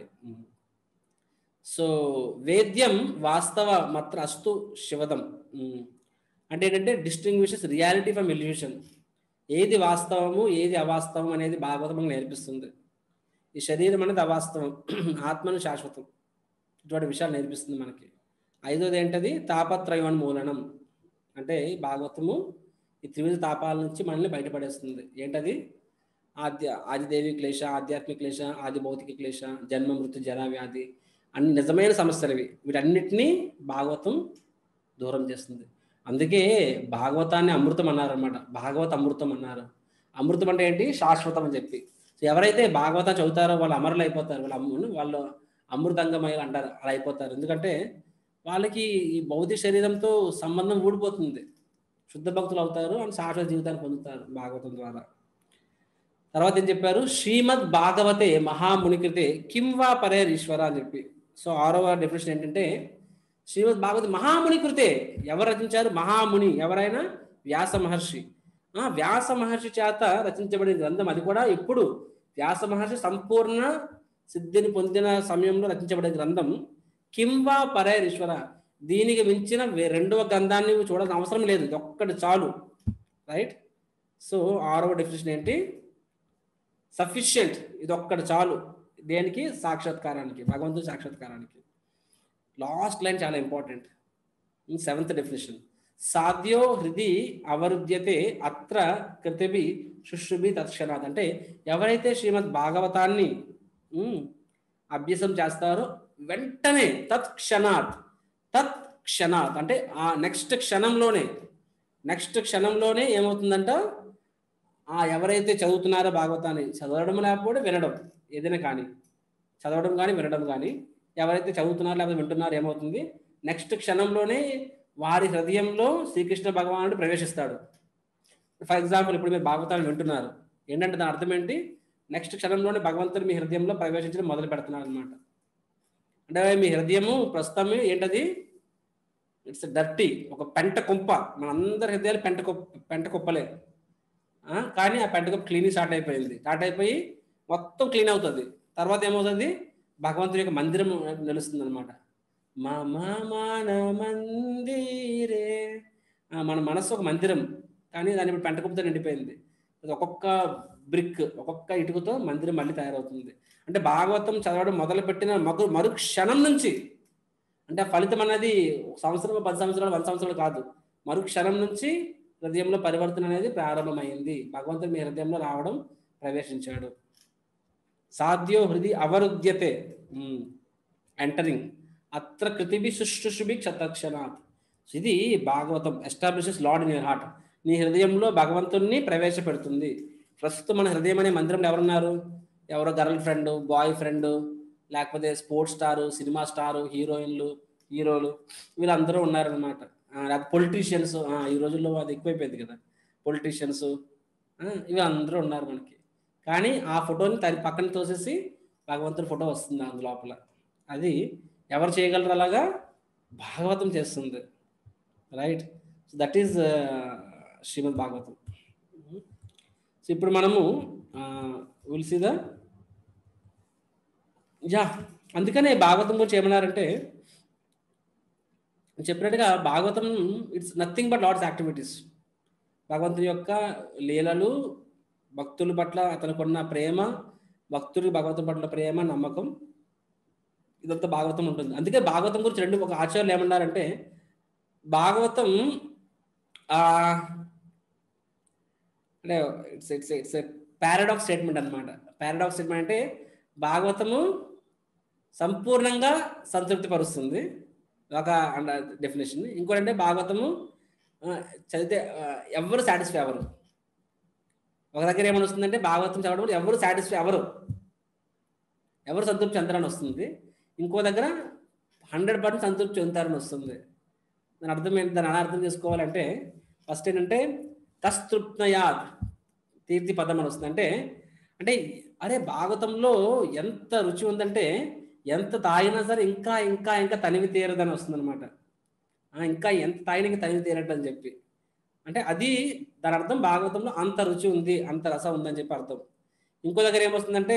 సో వేద్యం వాస్తవ మాత్ర అస్తు శివదం ఉమ్. అంటే ఏంటంటే డిస్టింగ్విషెస్ రియాలిటీ ఫ్రమ్ ఇల్యూషన్ ఏది వాస్తవము ఏది అవాస్తవం అనేది భాగవతం మనకు నేర్పిస్తుంది ఈ శరీరం అనేది అవాస్తవం ఆత్మను శాశ్వతం ఇటువంటి విషయాలు నేర్పిస్తుంది మనకి ఐదోది ఏంటది తాపత్రయోన్మూలనం అంటే ఈ భాగవతము ఈ త్రివిధ తాపాల నుంచి మనల్ని బయటపడేస్తుంది ఏంటది ఆద్య ఆదిదేవి క్లేశ ఆధ్యాత్మిక క్లేశ ఆది భౌతిక క్లేశ జన్మ మృత్యు జరా వ్యాధి అన్ని నిజమైన సమస్యలు ఇవి వీటన్నిటినీ భాగవతం దూరం చేస్తుంది అందుకే భాగవతాన్ని అమృతం అన్నారనమాట భాగవత అమృతం అన్నారు అమృతం అంటే ఏంటి శాశ్వతం అని చెప్పి సో ఎవరైతే భాగవతం చదువుతారో వాళ్ళు అమరులు అయిపోతారు వాళ్ళు అమ్ము వాళ్ళు అమృతంగమయ్య అంటారు అలా అయిపోతారు ఎందుకంటే వాళ్ళకి ఈ భౌతిక శరీరంతో సంబంధం ఊడిపోతుంది శుద్ధ భక్తులు అవుతారు అండ్ శాశ్వత జీవితాన్ని పొందుతారు భాగవతం ద్వారా తర్వాత ఏం చెప్పారు శ్రీమద్ భాగవతే మహామునికృతే కిం వా పరేర్ ఈశ్వర అని చెప్పి సో ఆరవ డెఫినేషన్ ఏంటంటే శ్రీమద్ భాగవత మహాముని కృతే ఎవరు రచించారు మహాముని ఎవరైనా వ్యాస మహర్షి ఆ వ్యాస మహర్షి చేత రచించబడిన గ్రంథం అది కూడా ఇప్పుడు వ్యాస మహర్షి సంపూర్ణ సిద్ధిని పొందిన సమయంలో రచించబడిన గ్రంథం కింవా పరేర్ ఈశ్వర దీనికి మించిన వే- రెండవ గ్రంథాన్ని చూడాల్సిన అవసరం లేదు ఇది ఒక్కటి చాలు రైట్ సో ఆరవ డెఫినేషన్ ఏంటి సఫిషియంట్ ఇది ఒక్కటి చాలు దేనికి సాక్షాత్కారానికి భగవంతుడి సాక్షాత్కారానికి లాస్ట్ లైన్ చాలా ఇంపార్టెంట్ సెవెంత్ డెఫినేషన్ సాధ్యో హృది అవరుద్యతే అత్ర కృతిభి శుశ్రుభి తత్క్షణాత్ అంటే ఎవరైతే శ్రీమద్ భాగవతాన్ని ఉమ్, అభ్యాసం చేస్తారో వెంటనే తత్క్షణాత్ తత్ క్షణాత్ అంటే ఆ నెక్స్ట్ క్షణంలోనే నెక్స్ట్ క్షణంలోనే ఏమవుతుందంట ఆ ఎవరైతే చదువుతున్నారో భాగవతాన్ని చదవడం లేకపోతే వినడం ఏదైనా కానీ చదవడం కానీ వినడం కానీ ఎవరైతే చదువుతున్నారో లేకపోతే వింటున్నారో ఏమవుతుంది నెక్స్ట్ క్షణంలోనే వారి హృదయంలో శ్రీకృష్ణ భగవానుడు ప్రవేశిస్తాడు ఫర్ ఎగ్జాంపుల్ ఇప్పుడు మీరు భాగవతాన్ని వింటున్నారు ఏంటంటే దాని అర్థం ఏంటి నెక్స్ట్ క్షణంలోనే భగవంతుడు మీ హృదయంలో ప్రవేశించడం మొదలు పెడుతున్నాడు అనమాట అంటే మీ హృదయము ప్రస్తుతం ఏంటది ఇట్స్ డర్టీ ఒక పెంట కుప్ప మనందరి హృదయాలు పెంట కుప్ప పెంట కుప్పలే ఆ, కానీ ఆ పెంట కుప్ప క్లీనింగ్ స్టార్ట్ అయిపోయింది స్టార్ట్ అయిపోయి మొత్తం క్లీన్ అవుతుంది తర్వాత ఏమవుతుంది భగవంతుడి యొక్క మందిరం నిలుస్తుంది అనమాట మా మాన మందిరే ఆ, మన మనస్సు ఒక మందిరం కానీ దాని ఇప్పుడు పెంట కుప్పతో నిండిపోయింది అది ఒక్కొక్క బ్రిక్ ఒక్కొక్క ఇటుకతో మందిరం మళ్ళీ తయారవుతుంది అంటే భాగవతం చదవడం మొదలుపెట్టిన మగు మరు క్షణం నుంచి అంటే ఆ ఫలితం అనేది ఒక సంవత్సరం పది సంవత్సరాలు వంద సంవత్సరాలు కాదు మరు క్షణం నుంచి హృదయంలో పరివర్తన అనేది ప్రారంభమైంది భగవంతుడు మీ హృదయంలో రావడం ప్రవేశించాడు సాధ్యో హృది అవరుద్యతే ఎంటరింగ్ అత్ర కృతిభి శుశ్రుషుభి క్షతక్షణాత్ ఇది Bhagavatam establishes lord in your heart నీ హృదయంలో భగవంతుణ్ణి ప్రవేశపెడుతుంది ప్రస్తుతం మన హృదయం అనే మందిరంలో ఎవరున్నారు ఎవరో గర్ల్ ఫ్రెండ్ బాయ్ ఫ్రెండ్ లేకపోతే స్పోర్ట్స్ స్టారు సినిమా స్టారు హీరోయిన్లు హీరోలు వీళ్ళందరూ ఉన్నారనమాట లేకపోతే పొలిటీషియన్స్ ఈ రోజుల్లో అది ఎక్కువైపోయింది కదా పొలిటీషియన్స్ ఇవి అందరూ ఉన్నారు మనకి కానీ ఆ ఫోటోని తన పక్కన తోసేసి భగవంతుడి ఫోటో వస్తుంది అందు లోపల అది ఎవరు చేయగలరు అలాగా భాగవతం చేస్తుంది right so that is Srimad Bhagavatam so ఇప్పుడు మనము విల్ సీ ద యా అందుకనే భాగవతం గురించి ఏమన్నారంటే చెప్పినట్టుగా Bhagavatam it's nothing but lots activities భగవంతుని యొక్క లీలలు భక్తుల పట్ల అతనుకున్న ప్రేమ భక్తుడి భగవంతుని పట్ల ప్రేమ నమ్మకం ఇదంతా భాగవతం ఉంటుంది అందుకే భాగవతం గురించి రెండు ఒక ఆచార్యులు ఏమన్నారంటే భాగవతం ఆ అంటే it's it's it's paradox statement అనమాట పారాడాక్స్ స్టేట్మెంట్ అంటే భాగవతము సంపూర్ణంగా సంతృప్తి పరుస్తుంది ఒక డెఫినేషన్ ఇంకోటంటే భాగవతము చదివితే ఎవరు సాటిస్ఫై అవ్వరు ఒక దగ్గర ఏమని వస్తుందంటే భాగవతం చదవడం ఎవరు సాటిస్ఫై అవ్వరు ఎవరు సంతృప్తి చెందరని వస్తుంది ఇంకో దగ్గర హండ్రెడ్ పర్సెంట్ సంతృప్తి చెందుతారని వస్తుంది దాని అర్థం ఏంటి దాన్ని అర్థం చేసుకోవాలంటే ఫస్ట్ ఏంటంటే తస్తృప్నయాద్ తీర్థి పదం అని వస్తుంది అంటే అంటే అరే భాగవతంలో ఎంత రుచి ఉందంటే ఎంత తాగినా సరే ఇంకా ఇంకా ఇంకా తనివి తీరదని వస్తుంది అనమాట ఇంకా ఎంత తాగినా ఇంకా తనివి తీరట్టు అని చెప్పి అంటే అది దాని అర్థం భాగవతంలో అంత రుచి ఉంది అంత రసం ఉందని చెప్పి అర్థం ఇంకో దగ్గర ఏమొస్తుందంటే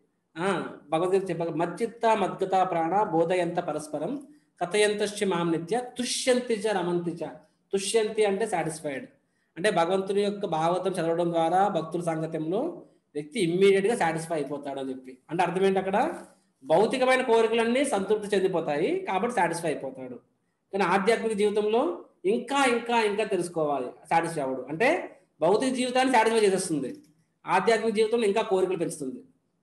భగవద్గీత చెప్ప మచ్చిత్త మద్గత ప్రాణ బోధయంత పరస్పరం కథయంతశ్చ మాం నిత్య తుష్యంతి చ రమంతి చ తుష్యంతి అంటే సాటిస్ఫైడ్ అంటే భగవంతుని యొక్క భాగవతం చదవడం ద్వారా భక్తుల సాంగత్యంలో వ్యక్తి ఇమ్మీడియట్ గా సాటిస్ఫై అయిపోతాడు అని చెప్పి అంటే అర్థం ఏంటి అక్కడ భౌతికమైన కోరికలన్నీ సంతృప్తి చెందిపోతాయి కాబట్టి సాటిస్ఫై అయిపోతాడు కానీ ఆధ్యాత్మిక జీవితంలో ఇంకా ఇంకా ఇంకా తెలుసుకోవాలి సాటిస్ఫై అవ్వడు అంటే భౌతిక జీవితాన్ని సాటిస్ఫై చేసేస్తుంది ఆధ్యాత్మిక జీవితంలో ఇంకా కోరికలు పెంచుతుంది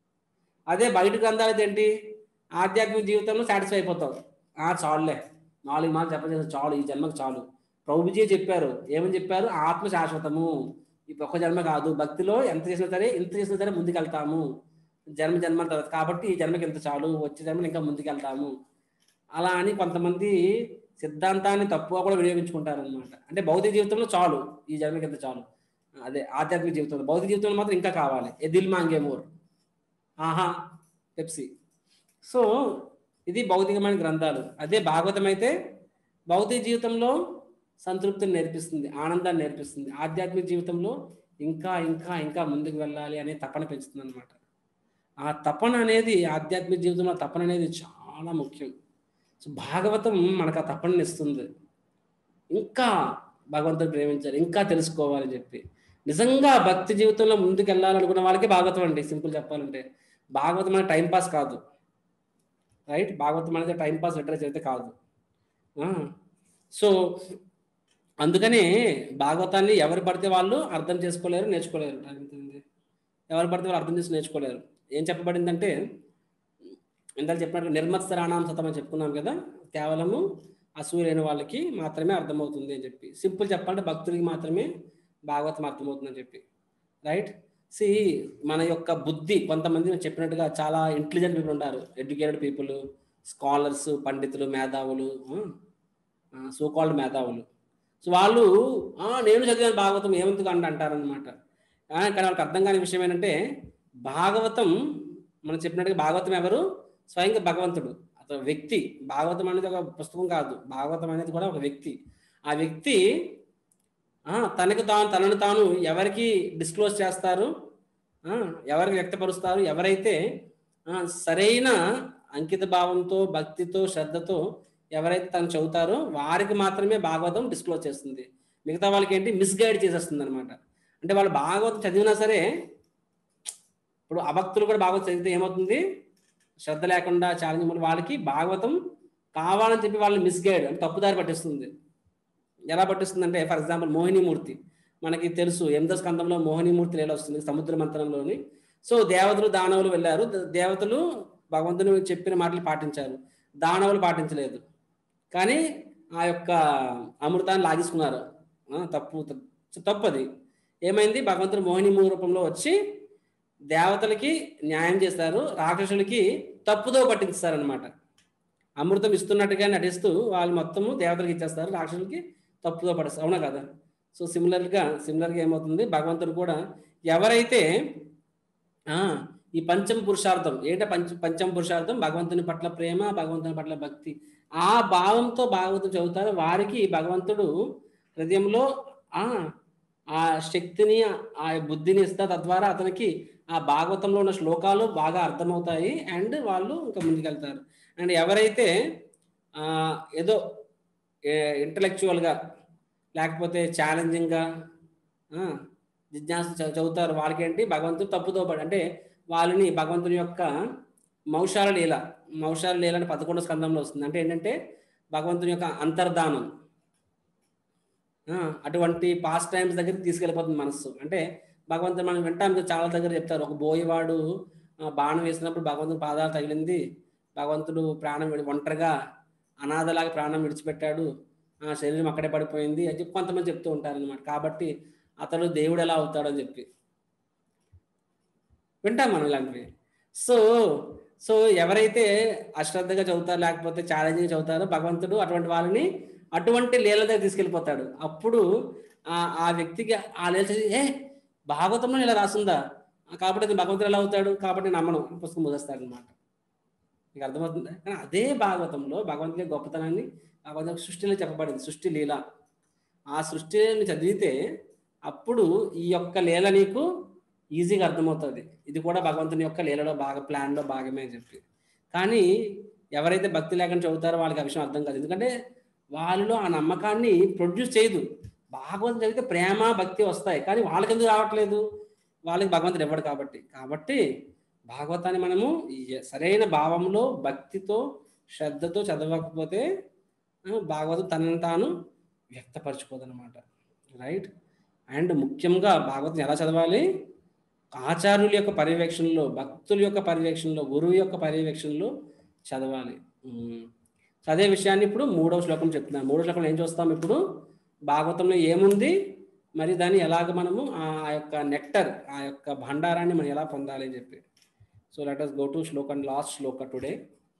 అదే బయట గ్రంథాలు ఏంటి ఆధ్యాత్మిక జీవితంలో సాటిస్ఫై అయిపోతావు ఆ చాలులే నాలుగు మాటలు చెప్పలేదు చాలు ఈ జన్మకు చాలు ప్రభుజీ చెప్పారు ఏమని చెప్పారు ఆత్మ శాశ్వతము ఈ ఒక్క జన్మ కాదు భక్తిలో ఎంత చేసినా సరే ఎంత చేసినా సరే ముందుకెళ్తాము జన్మ జన్మ తర్వాత కాబట్టి ఈ జన్మకి ఎంత చాలు వచ్చే జన్మలు ఇంకా ముందుకెళ్తాము అలా అని కొంతమంది సిద్ధాంతాన్ని తప్పుగా కూడా వినియోగించుకుంటారు అనమాట అంటే భౌతిక జీవితంలో చాలు ఈ జన్మకి ఎంత చాలు అదే ఆధ్యాత్మిక జీవితంలో భౌతిక జీవితంలో మాత్రం ఇంకా కావాలి ఎదిల్ మాంగే మోర్ ఆహా పెప్సీ సో ఇది భౌతికమైన గ్రంథాలు అదే భాగవతం అయితే భౌతిక జీవితంలో సంతృప్తిని నేర్పిస్తుంది ఆనందాన్ని నేర్పిస్తుంది ఆధ్యాత్మిక జీవితంలో ఇంకా ఇంకా ఇంకా ముందుకు వెళ్ళాలి అనే తపన పెంచుతుంది అనమాట ఆ తపన అనేది ఆధ్యాత్మిక జీవితంలో తపన అనేది చాలా ముఖ్యం సో భాగవతం మనకు ఆ తపనని ఇస్తుంది ఇంకా భగవంతుడు ప్రేమించాలి ఇంకా తెలుసుకోవాలని చెప్పి నిజంగా భక్తి జీవితంలో ముందుకు వెళ్ళాలనుకున్న వాళ్ళకి భాగవతం అండి సింపుల్ చెప్పాలంటే భాగవతం అనేది టైం పాస్ కాదు రైట్ భాగవతం అనేది టైం పాస్ లిటరేచర్ అయితే కాదు సో అందుకనే భాగవతాన్ని ఎవరు పడితే వాళ్ళు అర్థం చేసుకోలేరు నేర్చుకోలేరు ఎవరు పడితే వాళ్ళు అర్థం చేసి నేర్చుకోలేరు ఏం చెప్పబడిందంటే ఇందాక చెప్పినట్టు నిర్మత్సరాణం సతం అని చెప్పుకున్నాం కదా కేవలము అసూరైన వాళ్ళకి మాత్రమే అర్థమవుతుంది అని చెప్పి సింపుల్ చెప్పాలంటే భక్తులకి మాత్రమే భాగవతం అర్థమవుతుందని చెప్పి రైట్ సి మన యొక్క బుద్ధి కొంతమంది నేను చెప్పినట్టుగా చాలా ఇంటెలిజెంట్ పీపుల్ ఉంటారు ఎడ్యుకేటెడ్ పీపుల్ స్కాలర్స్ పండితులు మేధావులు సో కాల్డ్ మేధావులు సో వాళ్ళు "ఆ, నేను చదివాను భాగవతం ఏమందుకు అంట అంటారనమాట కానీ వాళ్ళకి అర్థం కాని విషయం ఏంటంటే భాగవతం మనం చెప్పినట్టుగా భాగవతం ఎవరు స్వయంగా భగవంతుడు అతను వ్యక్తి భాగవతం అనేది ఒక పుస్తకం కాదు భాగవతం అనేది కూడా ఒక వ్యక్తి ఆ వ్యక్తి ఆ, తనకు తాను తనను తాను ఎవరికి డిస్క్లోజ్ చేస్తారు ఆ, ఎవరికి వ్యక్తపరుస్తారు ఎవరైతే ఆ, సరైన అంకిత భావంతో భక్తితో శ్రద్ధతో ఎవరైతే తను చదువుతారో వారికి మాత్రమే భాగవతం డిస్క్లోజ్ చేస్తుంది మిగతా వాళ్ళకి ఏంటి మిస్గైడ్ చేసేస్తుంది అనమాట అంటే వాళ్ళు భాగవతం చదివినా సరే ఇప్పుడు అభక్తులు కూడా భాగవతం చదివితే ఏమవుతుంది శ్రద్ధ లేకుండా ఛాలెంజ్ వాళ్ళకి భాగవతం కావాలని చెప్పి వాళ్ళని మిస్గైడ్ అంటే తప్పుదారి పట్టిస్తుంది ఎలా పట్టిస్తుంది అంటే ఫర్ ఎగ్జాంపుల్ మోహినీమూర్తి మనకి తెలుసు ఎనిమిదో స్కందంలో మోహినీమూర్తి లీల వస్తుంది సముద్ర మంత్రంలోని సో దేవతలు దానవులు వెళ్ళారు ద- దేవతలు భగవంతుని చెప్పిన మాటలు పాటించారు దానవులు పాటించలేదు కానీ ఆ యొక్క అమృతాన్ని లాగేసుకున్నారు ఆ, తప్పు త- తప్పు అది ఏమైంది భగవంతుడు మోహిని రూపంలో వచ్చి దేవతలకి న్యాయం చేస్తారు రాక్షసులకి తప్పుదో పట్టించారనమాట అమృతం ఇస్తున్నట్టుగా నటిస్తూ వాళ్ళు మొత్తము దేవతలకి ఇచ్చేస్తారు రాక్షసులకి తప్పుదో పడిస్తారు అవునా కదా సో సిమిలర్గా సిమిలర్గా ఏమవుతుంది భగవంతుడు కూడా ఎవరైతే ఆ, ఈ పంచమ పురుషార్థం ఏంట పంచ పంచమ పురుషార్థం భగవంతుని పట్ల ప్రేమ భగవంతుని పట్ల భక్తి ఆ భావంతో భాగవతం చదువుతారో వారికి భగవంతుడు హృదయంలో ఆ ఆ శక్తిని ఆ బుద్ధిని ఇస్తా తద్వారా అతనికి ఆ భాగవతంలో ఉన్న శ్లోకాలు బాగా అర్థమవుతాయి అండ్ వాళ్ళు ఇంకా ముందుకెళ్తారు అండ్ ఎవరైతే ఆ, ఏదో ఇంటలెక్చువల్గా లేకపోతే ఛాలెంజింగ్గా జిజ్ఞాస చ- చదువుతారు వాళ్ళకేంటి భగవంతుడు తప్పుతో పడి అంటే వాళ్ళని భగవంతుని యొక్క మౌషాల లీల మౌషాల లీల అని పదకొండో స్కందంలో వస్తుంది అంటే ఏంటంటే భగవంతుని యొక్క అంతర్ధానం ఆ, అటువంటి పాస్ట్ టైమ్స్ దగ్గరికి తీసుకెళ్ళిపోతుంది మనస్సు అంటే భగవంతుడు మనం వింటాం కదా, చాలా దగ్గర చెప్తారు ఒక బోయవాడు ఆ, బాణం వేసినప్పుడు భగవంతుడు పాదాలు తగిలింది భగవంతుడు ప్రాణం విడి- ఒంటరిగా అనాథలాగా ప్రాణం విడిచిపెట్టాడు ఆ శరీరం అక్కడే పడిపోయింది అని చెప్పి కొంతమంది చెప్తూ ఉంటారు అనమాట కాబట్టి అతడు దేవుడు ఎలా అవుతాడని చెప్పి వింటాం మనం ఇలాంటివి సో సో ఎవరైతే అశ్రద్ధగా చదువుతారో లేకపోతే ఛాలెంజింగ్ చదువుతారో భగవంతుడు అటువంటి వాళ్ళని అటువంటి లీల దగ్గర తీసుకెళ్ళిపోతాడు అప్పుడు ఆ ఆ వ్యక్తికి ఆ లీల చదివి, ఏ భాగవతంలో ఇలా రాసుందా కాబట్టి అది భగవంతుడు ఎలా అవుతాడు కాబట్టి నేను నమ్మను అని పుస్తకం ముగిస్తాడు అనమాట మీకు అర్థమవుతుందా కానీ అదే భాగవతంలో భగవంతుని యొక్క గొప్పతనాన్ని భగవంతుని సృష్టిలో చెప్పబడింది సృష్టి లీల ఆ సృష్టిని చదివితే అప్పుడు ఈ యొక్క లీల నీకు ఈజీగా అర్థమవుతుంది ఇది కూడా భగవంతుని యొక్క లీలలో బాగా ప్లాన్లో భాగమే అని చెప్పి కానీ ఎవరైతే భక్తి లేకుండా చదువుతారో వాళ్ళకి ఆ విషయం అర్థం కాదు ఎందుకంటే వాళ్ళలో ఆ నమ్మకాన్ని ప్రొడ్యూస్ చేయదు భాగవతం చదివితే ప్రేమ భక్తి వస్తాయి కానీ వాళ్ళకి ఎందుకు రావట్లేదు వాళ్ళకి భగవంతుడు ఇవ్వడు కాబట్టి కాబట్టి భాగవతాన్ని మనము ఈ సరైన భావంలో భక్తితో శ్రద్ధతో చదవకపోతే ఆ, భాగవతం తనని తాను వ్యక్తపరచుకోదన్నమాట రైట్ అండ్ ముఖ్యంగా భాగవతం ఎలా చదవాలి ఆచార్యుల యొక్క పర్యవేక్షణలో భక్తుల యొక్క పర్యవేక్షణలో గురువు యొక్క పర్యవేక్షణలో చదవాలి ఉమ్. సో అదే విషయాన్ని ఇప్పుడు మూడవ శ్లోకం చెప్తున్నాను మూడవ శ్లోకంలో ఏం చూస్తాం ఇప్పుడు భాగవతంలో ఏముంది మరి దాన్ని ఎలాగ మనము ఆ యొక్క నెక్టర్ ఆ యొక్క భండారాన్ని మనం ఎలా పొందాలి అని చెప్పి so let us go to sloka last sloka today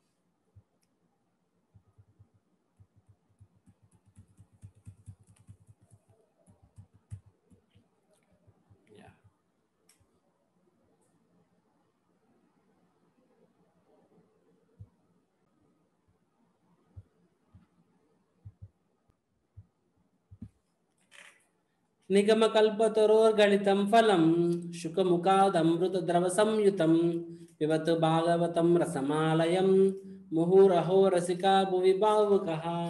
Yeah. నిగమకల్పతరోర్గళితం ఫలం శుకముఖాదమృతద్రవ సంయుతం పిబతు భాగవతం రసమాలయం ముహురహో రసికా భువి భావుక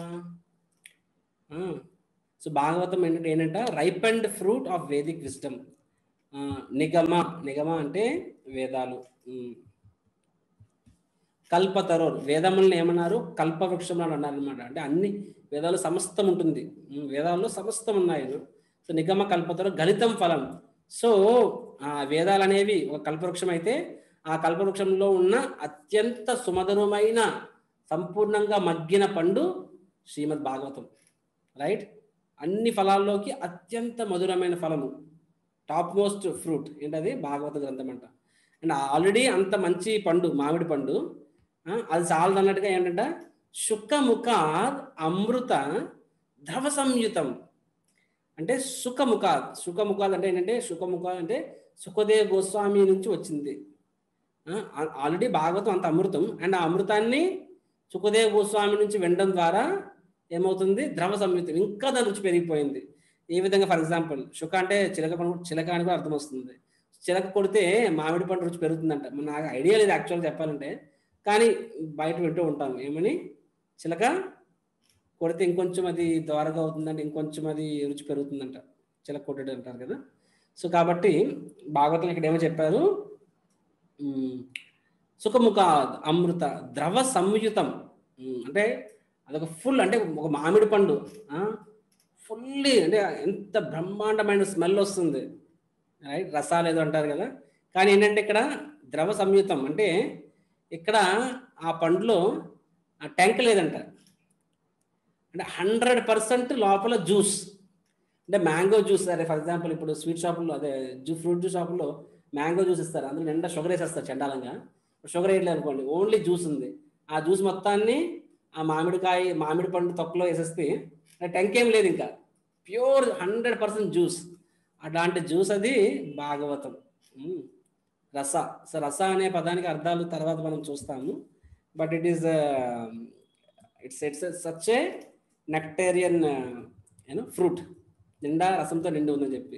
సో భాగవతం ఏంటంటే ఏంటంట ripe and fruit of Vedic wisdom నిగమ నిగమ అంటే వేదాలు ఉమ్. కల్పతరోర్ వేదములను ఏమన్నారు కల్పవృక్షం అని అన్నారు అనమాట అంటే అన్ని వేదాలు సమస్తం ఉంటుంది ఉమ్, వేదాల్లో సమస్తం ఉన్నాయి సో నిగమ కల్పతలో గలితం ఫలం సో ఆ వేదాలు అనేవి ఒక కల్పవృక్షం అయితే ఆ కల్పవృక్షంలో ఉన్న అత్యంత సుమధురమైన సంపూర్ణంగా మగ్గిన పండు శ్రీమద్ భాగవతం రైట్ అన్ని ఫలాల్లోకి అత్యంత మధురమైన ఫలము టాప్ మోస్ట్ ఫ్రూట్ ఏంటది భాగవత గ్రంథం అంట అండ్ ఆల్రెడీ అంత మంచి పండు మామిడి పండు ఆ, అది చాలదు అన్నట్టుగా ఏంటంటే శుకముఖ అమృత ద్రవ సంయుతం అంటే సుఖముఖాద్ సుఖముఖాద్ అంటే ఏంటంటే సుఖముఖాద్ అంటే సుఖదేవ్ గోస్వామి నుంచి వచ్చింది ఆల్రెడీ భాగవతం అంత అమృతం అండ్ ఆ అమృతాన్ని సుఖదేవ్ గోస్వామి నుంచి వినడం ద్వారా ఏమవుతుంది ద్రవ సంయుతం ఇంకా దాని రుచి పెరిగిపోయింది ఏ విధంగా ఫర్ ఎగ్జాంపుల్ శుక అంటే చిలక పండు చిలక అని కూడా అర్థం వస్తుంది చిలక కొడితే మామిడి పండు రుచి పెరుగుతుందంట మన నాకు ఐడియా లేదు యాక్చువల్గా చెప్పాలంటే కానీ బయట వింటూ ఉంటాం ఏమని చిలక కొడితే ఇంకొంచెం అది ద్వారగా అవుతుందంటే ఇంకొంచెం అది రుచి పెరుగుతుందంట చిలక కొట్టడం అంటారు కదా సో కాబట్టి భాగవతం ఇక్కడ ఏమో చెప్పారు ఉమ్, సుఖముఖ అమృత ద్రవ సంయుతం ఉమ్, అంటే అదొక ఫుల్ అంటే ఒక మామిడి పండు ఫుల్లీ అంటే ఎంత బ్రహ్మాండమైన స్మెల్ వస్తుంది రైట్ రసాలు ఏదో అంటారు కదా కానీ ఏంటంటే ఇక్కడ ద్రవ సంయుతం అంటే ఇక్కడ ఆ పండులో ఆ ట్యాంక్ లేదంట అంటే హండ్రెడ్ పర్సెంట్ లోపల జ్యూస్ అంటే మ్యాంగో జ్యూస్ అరే ఫర్ ఎగ్జాంపుల్ ఇప్పుడు స్వీట్ షాపుల్లో అదే జ్యూ ఫ్రూట్ జ్యూస్ షాపుల్లో మ్యాంగో జ్యూస్ ఇస్తారు అందులో నిండా షుగర్ వేసేస్తారు చండాలంగా షుగర్ వేయట్లేదు అనుకోండి ఓన్లీ జ్యూస్ ఉంది ఆ జ్యూస్ మొత్తాన్ని ఆ మామిడికాయ మామిడి పండు తొక్కలో వేసేస్తే టెంక్ ఏం లేదు ఇంకా ప్యూర్ హండ్రెడ్ పర్సెంట్ జ్యూస్ అలాంటి జ్యూస్ అది భాగవతం ఉమ్. రస సో రస అనే పదానికి అర్థాలు తర్వాత మనం చూస్తాము but it is it's it's such a nectarean you know fruit నిండా రసంతో నిండి ఉందని చెప్పి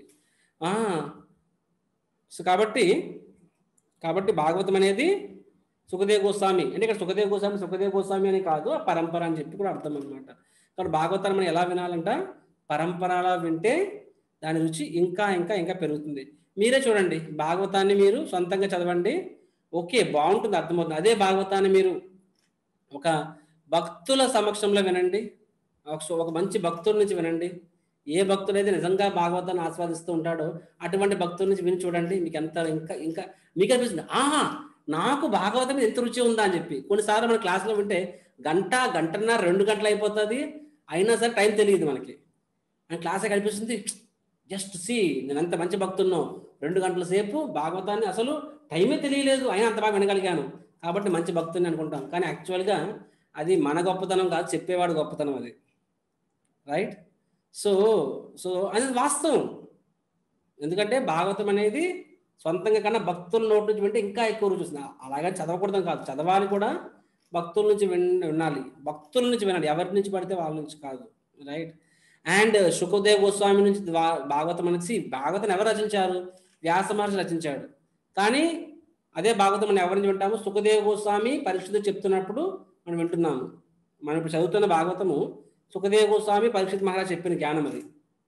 సో కాబట్టి కాబట్టి భాగవతం అనేది సుఖదేవ్ గోస్వామి అంటే ఇక్కడ సుఖదేవ్ గోస్వామి సుఖదేవ్ గోస్వామి అని కాదు ఆ పరంపర అని చెప్పి కూడా అర్థం అనమాట కాబట్టి భాగవతాన్ని మనం ఎలా వినాలంట పరంపరలా వింటే దాని రుచి ఇంకా ఇంకా ఇంకా పెరుగుతుంది మీరే చూడండి భాగవతాన్ని మీరు సొంతంగా చదవండి ఓకే బాగుంటుంది అర్థమవుతుంది అదే భాగవతాన్ని మీరు ఒక భక్తుల సమక్షంలో వినండి ఒక- ఒక మంచి భక్తుల నుంచి వినండి ఏ భక్తుడైతే నిజంగా భాగవతాన్ని ఆస్వాదిస్తూ ఉంటాడో అటువంటి భక్తుల నుంచి విని చూడండి మీకు ఎంత ఇంకా ఇంకా మీకు అనిపిస్తుంది ఆహా నాకు భాగవతం మీద ఎంత రుచి ఉందా అని చెప్పి కొన్నిసార్లు మన క్లాస్లో వింటే గంట గంటన్నర రెండు గంటలు అయిపోతుంది అయినా సరే టైం తెలియదు మనకి అని క్లాస్ కనిపిస్తుంది జస్ట్ సి నేను అంత మంచి భక్తున్నో రెండు గంటల సేపు భాగవతాన్ని అసలు టైమే తెలియలేదు అయినా అంత బాగా వినగలిగాను కాబట్టి మంచి భక్తుని అనుకుంటాం కానీ యాక్చువల్గా అది మన గొప్పతనం కాదు చెప్పేవాడు గొప్పతనం అది రైట్ సో సో అది వాస్తవం ఎందుకంటే భాగవతం అనేది సొంతంగా కన్నా భక్తుల నోటి నుంచి వింటే ఇంకా ఎక్కువ రుచి వస్తుంది అలాగే చదవకూడదు కాదు చదవాలి కూడా భక్తుల నుంచి విన్ వినాలి భక్తుల నుంచి వినాలి ఎవరి నుంచి పడితే వాళ్ళ నుంచి కాదు రైట్ అండ్ సుఖదేవ్ గోస్వామి నుంచి ద్వా- భాగవతం అనేసి భాగవతం ఎవరు రచించారు వ్యాస మహర్షి రచించాడు కానీ అదే భాగవతం మనం ఎవరిని వింటాము సుఖదేవ్ గోస్వామి పరీక్షిత్ చెప్తున్నప్పుడు మనం వింటున్నాము మనం ఇప్పుడు చదువుతున్న భాగవతము సుఖదేవ్ గోస్వామి పరీక్షిత్ మహారాజ్ చెప్పిన జ్ఞానం అది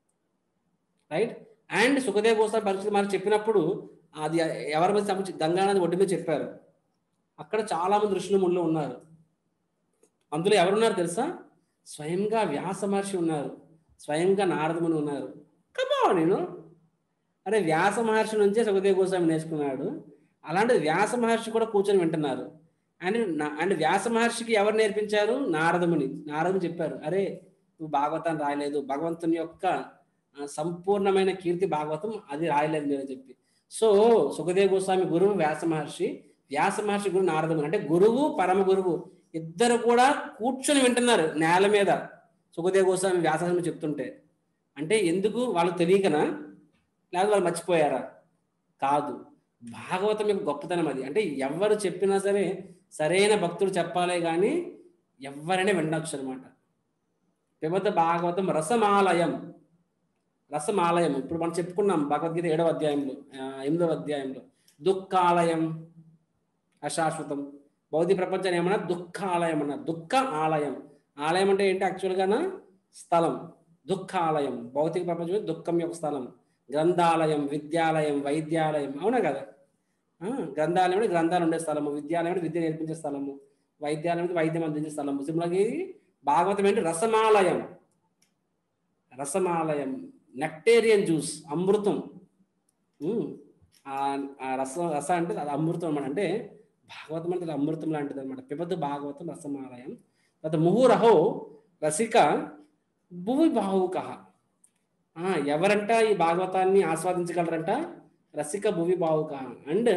రైట్ అండ్ సుఖదేవ్ గోస్వామి పరీక్షిత్ మహారాజ్ చెప్పినప్పుడు అది ఎవరి మీద సంబంధించి గంగానది ఒడ్డు మీద చెప్పారు అక్కడ చాలా మంది ఋషులు ముళ్ళు ఉన్నారు అందులో ఎవరున్నారు తెలుసా స్వయంగా వ్యాస మహర్షి ఉన్నారు స్వయంగా నారదముని ఉన్నారు కమా నేను అరే వ్యాస మహర్షి నుంచే సుఖదేవ్ గోస్వామి నేర్చుకున్నాడు అలాంటిది వ్యాస మహర్షి కూడా కూర్చొని వింటున్నారు అండ్ నా- అండ్ వ్యాస మహర్షికి ఎవరు నేర్పించారు నారదముని నారదుని చెప్పారు అరే నువ్వు భాగవతాన్ని రాయలేదు భగవంతుని యొక్క ఆ, సంపూర్ణమైన కీర్తి భాగవతం అది రాయలేదు మీరు అని చెప్పి సో సుఖదేవ్ గోస్వామి గురువు వ్యాస మహర్షి వ్యాస మహర్షి గురువు నారదముని అంటే గురువు పరమ గురువు ఇద్దరు కూడా కూర్చొని వింటున్నారు నేల మీద సుఖదేవ్ గోస్వామి వ్యాసం చెప్తుంటే అంటే ఎందుకు వాళ్ళకి తెలియకనా లేదా వాళ్ళు మర్చిపోయారా కాదు భాగవతం యొక్క గొప్పతనం అది అంటే ఎవరు చెప్పినా సరే సరైన భక్తుడు చెప్పాలే కానీ ఎవరైనా వినొచ్చు అనమాట పిబత భాగవతం రసమాలయం రసమాలయం ఇప్పుడు మనం చెప్పుకున్నాం భగవద్గీత ఏడవ అధ్యాయంలో ఆ, ఎనిమిదవ అధ్యాయంలో దుఃఖాలయం అశాశ్వతం భౌతిక ప్రపంచాన్ని ఏమన్నా దుఃఖాలయం అన్నారు దుఃఖ ఆలయం ఆలయం అంటే ఏంటి యాక్చువల్గా స్థలం దుఃఖాలయం భౌతిక ప్రపంచం దుఃఖం యొక్క స్థలం గ్రంథాలయం విద్యాలయం వైద్యాలయం అవునా కదా ఆ, గ్రంథాలయం అంటే గ్రంథాలు ఉండే స్థలము విద్యాలయం అంటే విద్య నేర్పించే స్థలము వైద్యాలయం అంటే వైద్యం అందించే స్థలము సిమ్లకి భాగవతం ఏంటి రసమాలయం రసమాలయం నెక్టేరియన్ జ్యూస్ అమృతం ఉమ్, ఆ ఆ రసం రస అంటే అది అమృతం అనమాట అంటే భాగవతం అంటే అది అమృతం లాంటిది అనమాట పిబద్దు భాగవతం రసమాలయం తర్వాత ముహురహో రసిక భువి బాహుక ఎవరంట ఈ భాగవతాన్ని ఆస్వాదించగలరంట రసిక భువి బాహుక అండ్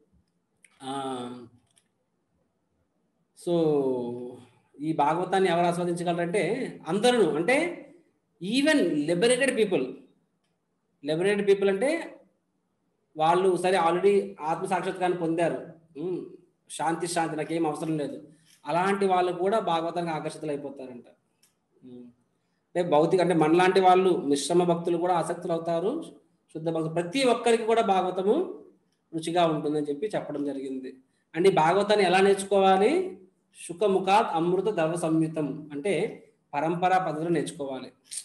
సో ఈ భాగవతాన్ని ఎవరు ఆస్వాదించగలరంటే అందరూ అంటే even liberated people liberated people అంటే వాళ్ళు సరే ఆల్రెడీ ఆత్మ సాక్షాత్కారాన్ని పొందారు ఉమ్, శాంతి శాంతి నాకేం అవసరం లేదు అలాంటి వాళ్ళు కూడా భాగవతానికి ఆకర్షితులు అయిపోతారంట ఉమ్. అంటే భౌతిక అంటే మనలాంటి వాళ్ళు మిశ్రమ భక్తులు కూడా ఆసక్తులు అవుతారు శుద్ధ భక్తులు ప్రతి ఒక్కరికి కూడా భాగవతము రుచిగా ఉంటుందని చెప్పి చెప్పడం జరిగింది అండ్ ఈ భాగవతాన్ని ఎలా నేర్చుకోవాలి సుఖముఖాత్ అమృత ద్రవ సంయుతం అంటే పరంపరా పద్ధతిలో నేర్చుకోవాలి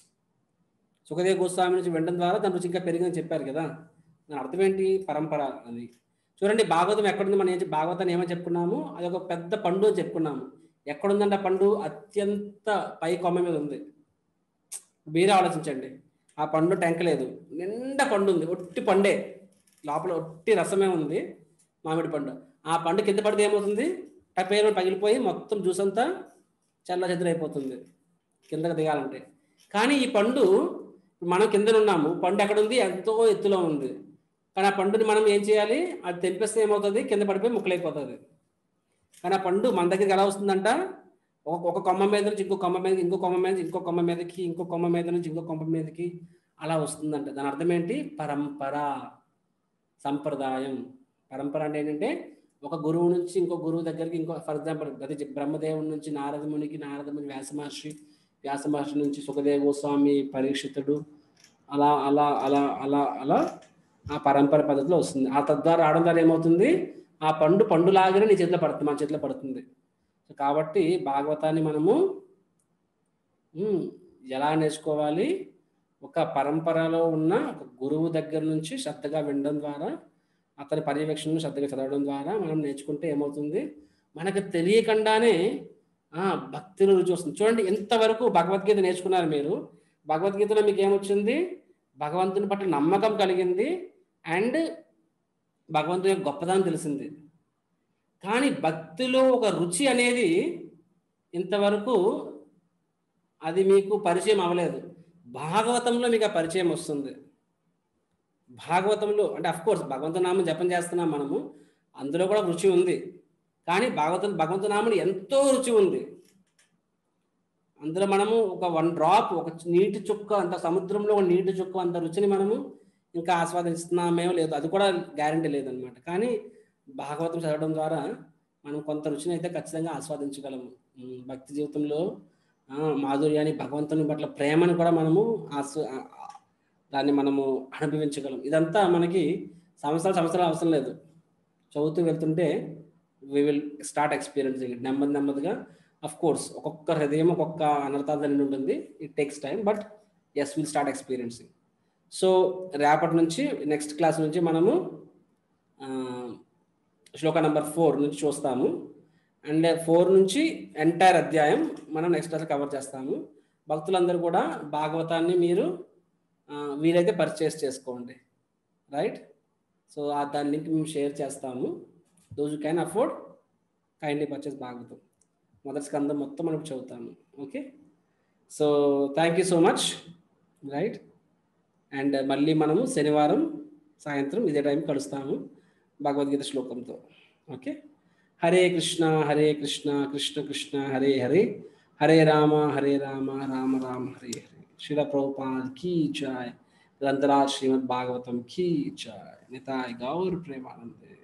సుఖదేవ గోస్వామి నుంచి వినడం ద్వారా దాని రుచి ఇంకా పెరిగిందని చెప్పారు కదా దాని అర్థం ఏంటి పరంపర అది చూడండి భాగవతం ఎక్కడుంది మనం ఏం చెప్- భాగవతాన్ని ఏమని చెప్పుకున్నాము అది ఒక పెద్ద పండు అని చెప్పుకున్నాము ఎక్కడుందంటే ఆ పండు అత్యంత పై కొమ్మ మీద ఉంది మీరే ఆలోచించండి ఆ పండు టెంక లేదు నిండా పండు ఉంది ఒట్టి పండే లోపల ఒట్టి రసమే ఉంది మామిడి పండు ఆ పండు కింద పడితే ఏమవుతుంది టపేరు పగిలిపోయి మొత్తం జ్యూస్ అంతా చల్ల చెదురైపోతుంది కిందకి దిగాలంటే కానీ ఈ పండు మనం కింద ఉన్నాము పండు ఎక్కడ ఉంది ఎంతో ఎత్తులో ఉంది కానీ ఆ పండుని మనం ఏం చేయాలి అది తెంపేస్తే ఏమవుతుంది కింద పడిపోయి ముక్కలైపోతుంది కానీ ఆ పండు మన దగ్గరికి ఎలా వస్తుందంట ఒక ఒక కొమ్మ మీద నుంచి ఇంకో కొమ్మ మీద ఇంకో కొమ్మ మీద ఇంకో కొమ్మ మీదకి ఇంకో కొమ్మ మీద నుంచి ఇంకో కొమ్మ మీదకి అలా వస్తుందంట దాని అర్థం ఏంటి పరంపర సంప్రదాయం పరంపర అంటే ఏంటంటే ఒక గురువు నుంచి ఇంకో గురువు దగ్గరికి ఇంకో ఫర్ ఎగ్జాంపుల్ అదే చెప్- బ్రహ్మదేవుని నుంచి నారదమునికి నారదముని వ్యాస మహర్షి వ్యాస మహర్షి నుంచి సుఖదేవ గోస్వామి పరీక్షితుడు అలా అలా అలా అలా అలా ఆ పరంపర పద్ధతిలో వస్తుంది ఆ తద్వారా రావడం ద్వారా ఏమవుతుంది ఆ పండు పండులాగానే నీ చేతిలో పడుతుంది మన చేతిలో పడుతుంది సో కాబట్టి భాగవతాన్ని మనము ఉమ్, ఎలా నేర్చుకోవాలి ఒక పరంపరలో ఉన్న ఒక గురువు దగ్గర నుంచి శ్రద్ధగా వినడం ద్వారా అతని పర్యవేక్షణను శ్రద్ధగా చదవడం ద్వారా మనం నేర్చుకుంటే ఏమవుతుంది మనకు తెలియకుండానే ఆ, భక్తిలో రుచి వస్తుంది చూడండి ఎంతవరకు భగవద్గీత నేర్చుకున్నారు మీరు భగవద్గీతలో మీకు ఏమొచ్చింది భగవంతుని పట్ల నమ్మకం కలిగింది అండ్ భగవంతుని యొక్క గొప్పదనం తెలిసింది కానీ భక్తిలో ఒక రుచి అనేది ఇంతవరకు అది మీకు పరిచయం అవ్వలేదు భాగవతంలో మీకు ఆ పరిచయం వస్తుంది భాగవతంలో అంటే అఫ్ కోర్స్ భగవంతు నామం జపం చేస్తున్నాం మనము అందులో కూడా రుచి ఉంది కానీ భాగవతం భగవంతు నామని ఎంతో రుచి ఉంది అందులో మనము ఒక వన్ డ్రాప్ ఒక నీటి చుక్క అంత సముద్రంలో ఒక నీటి చుక్క అంత రుచిని మనము ఇంకా ఆస్వాదిస్తున్నామేమో లేదు అది కూడా గ్యారంటీ లేదనమాట కానీ భాగవతం చదవడం ద్వారా మనం కొంత రుచిని అయితే ఖచ్చితంగా ఆస్వాదించగలము ఉమ్, భక్తి జీవితంలో ఆ, మాధుర్యాన్ని భగవంతుని పట్ల ప్రేమను కూడా మనము ఆస్వ ఆ- ఆ- దాన్ని మనము అనుభవించగలం ఇదంతా మనకి సంవత్సరాలు సంవత్సరాలు అవసరం లేదు చదువుతూ వెళ్తుంటే we will start experiencing it నెమ్మది నెమ్మదిగా అఫ్ కోర్స్ ఒక్కొక్క హృదయం ఒక్కొక్క అనర్థాలు నిండి ఉంటుంది it takes time but as will start experiencing so రేపటి నుంచి నెక్స్ట్ క్లాస్ నుంచి మనము ఆ, శ్లోక నెంబర్ ఫోర్ నుంచి చూస్తాము అండ్ ఫోర్ నుంచి ఎంటైర్ అధ్యాయం మనం నెక్స్ట్ క్లాస్ కవర్ చేస్తాము భక్తులందరూ కూడా భాగవతాన్ని మీరు ఆ, వీలైతే పర్చేస్ చేసుకోండి రైట్ సో ఆ దాని లింక్ మేము షేర్ చేస్తాము those you can afford kindly purchase Bhagavatam మొదటి స్కందం మొత్తం మనం చదువుతాము okay so thank you so much right and మళ్ళీ మనము శనివారం సాయంత్రం ఇదే టైం కలుస్తాము భగవద్గీత శ్లోకంతో ఓకే హరే కృష్ణ హరే కృష్ణ కృష్ణ కృష్ణ హరే హరే హరే రామ హరే రామ రామ రామ హరే హరే శిల ప్రభుపాద్ కీ జాయ్ గ్రంథరాజ్ శ్రీమద్ భాగవతం కీ జాయ్ నితాయ్ గౌర్ ప్రేమానందే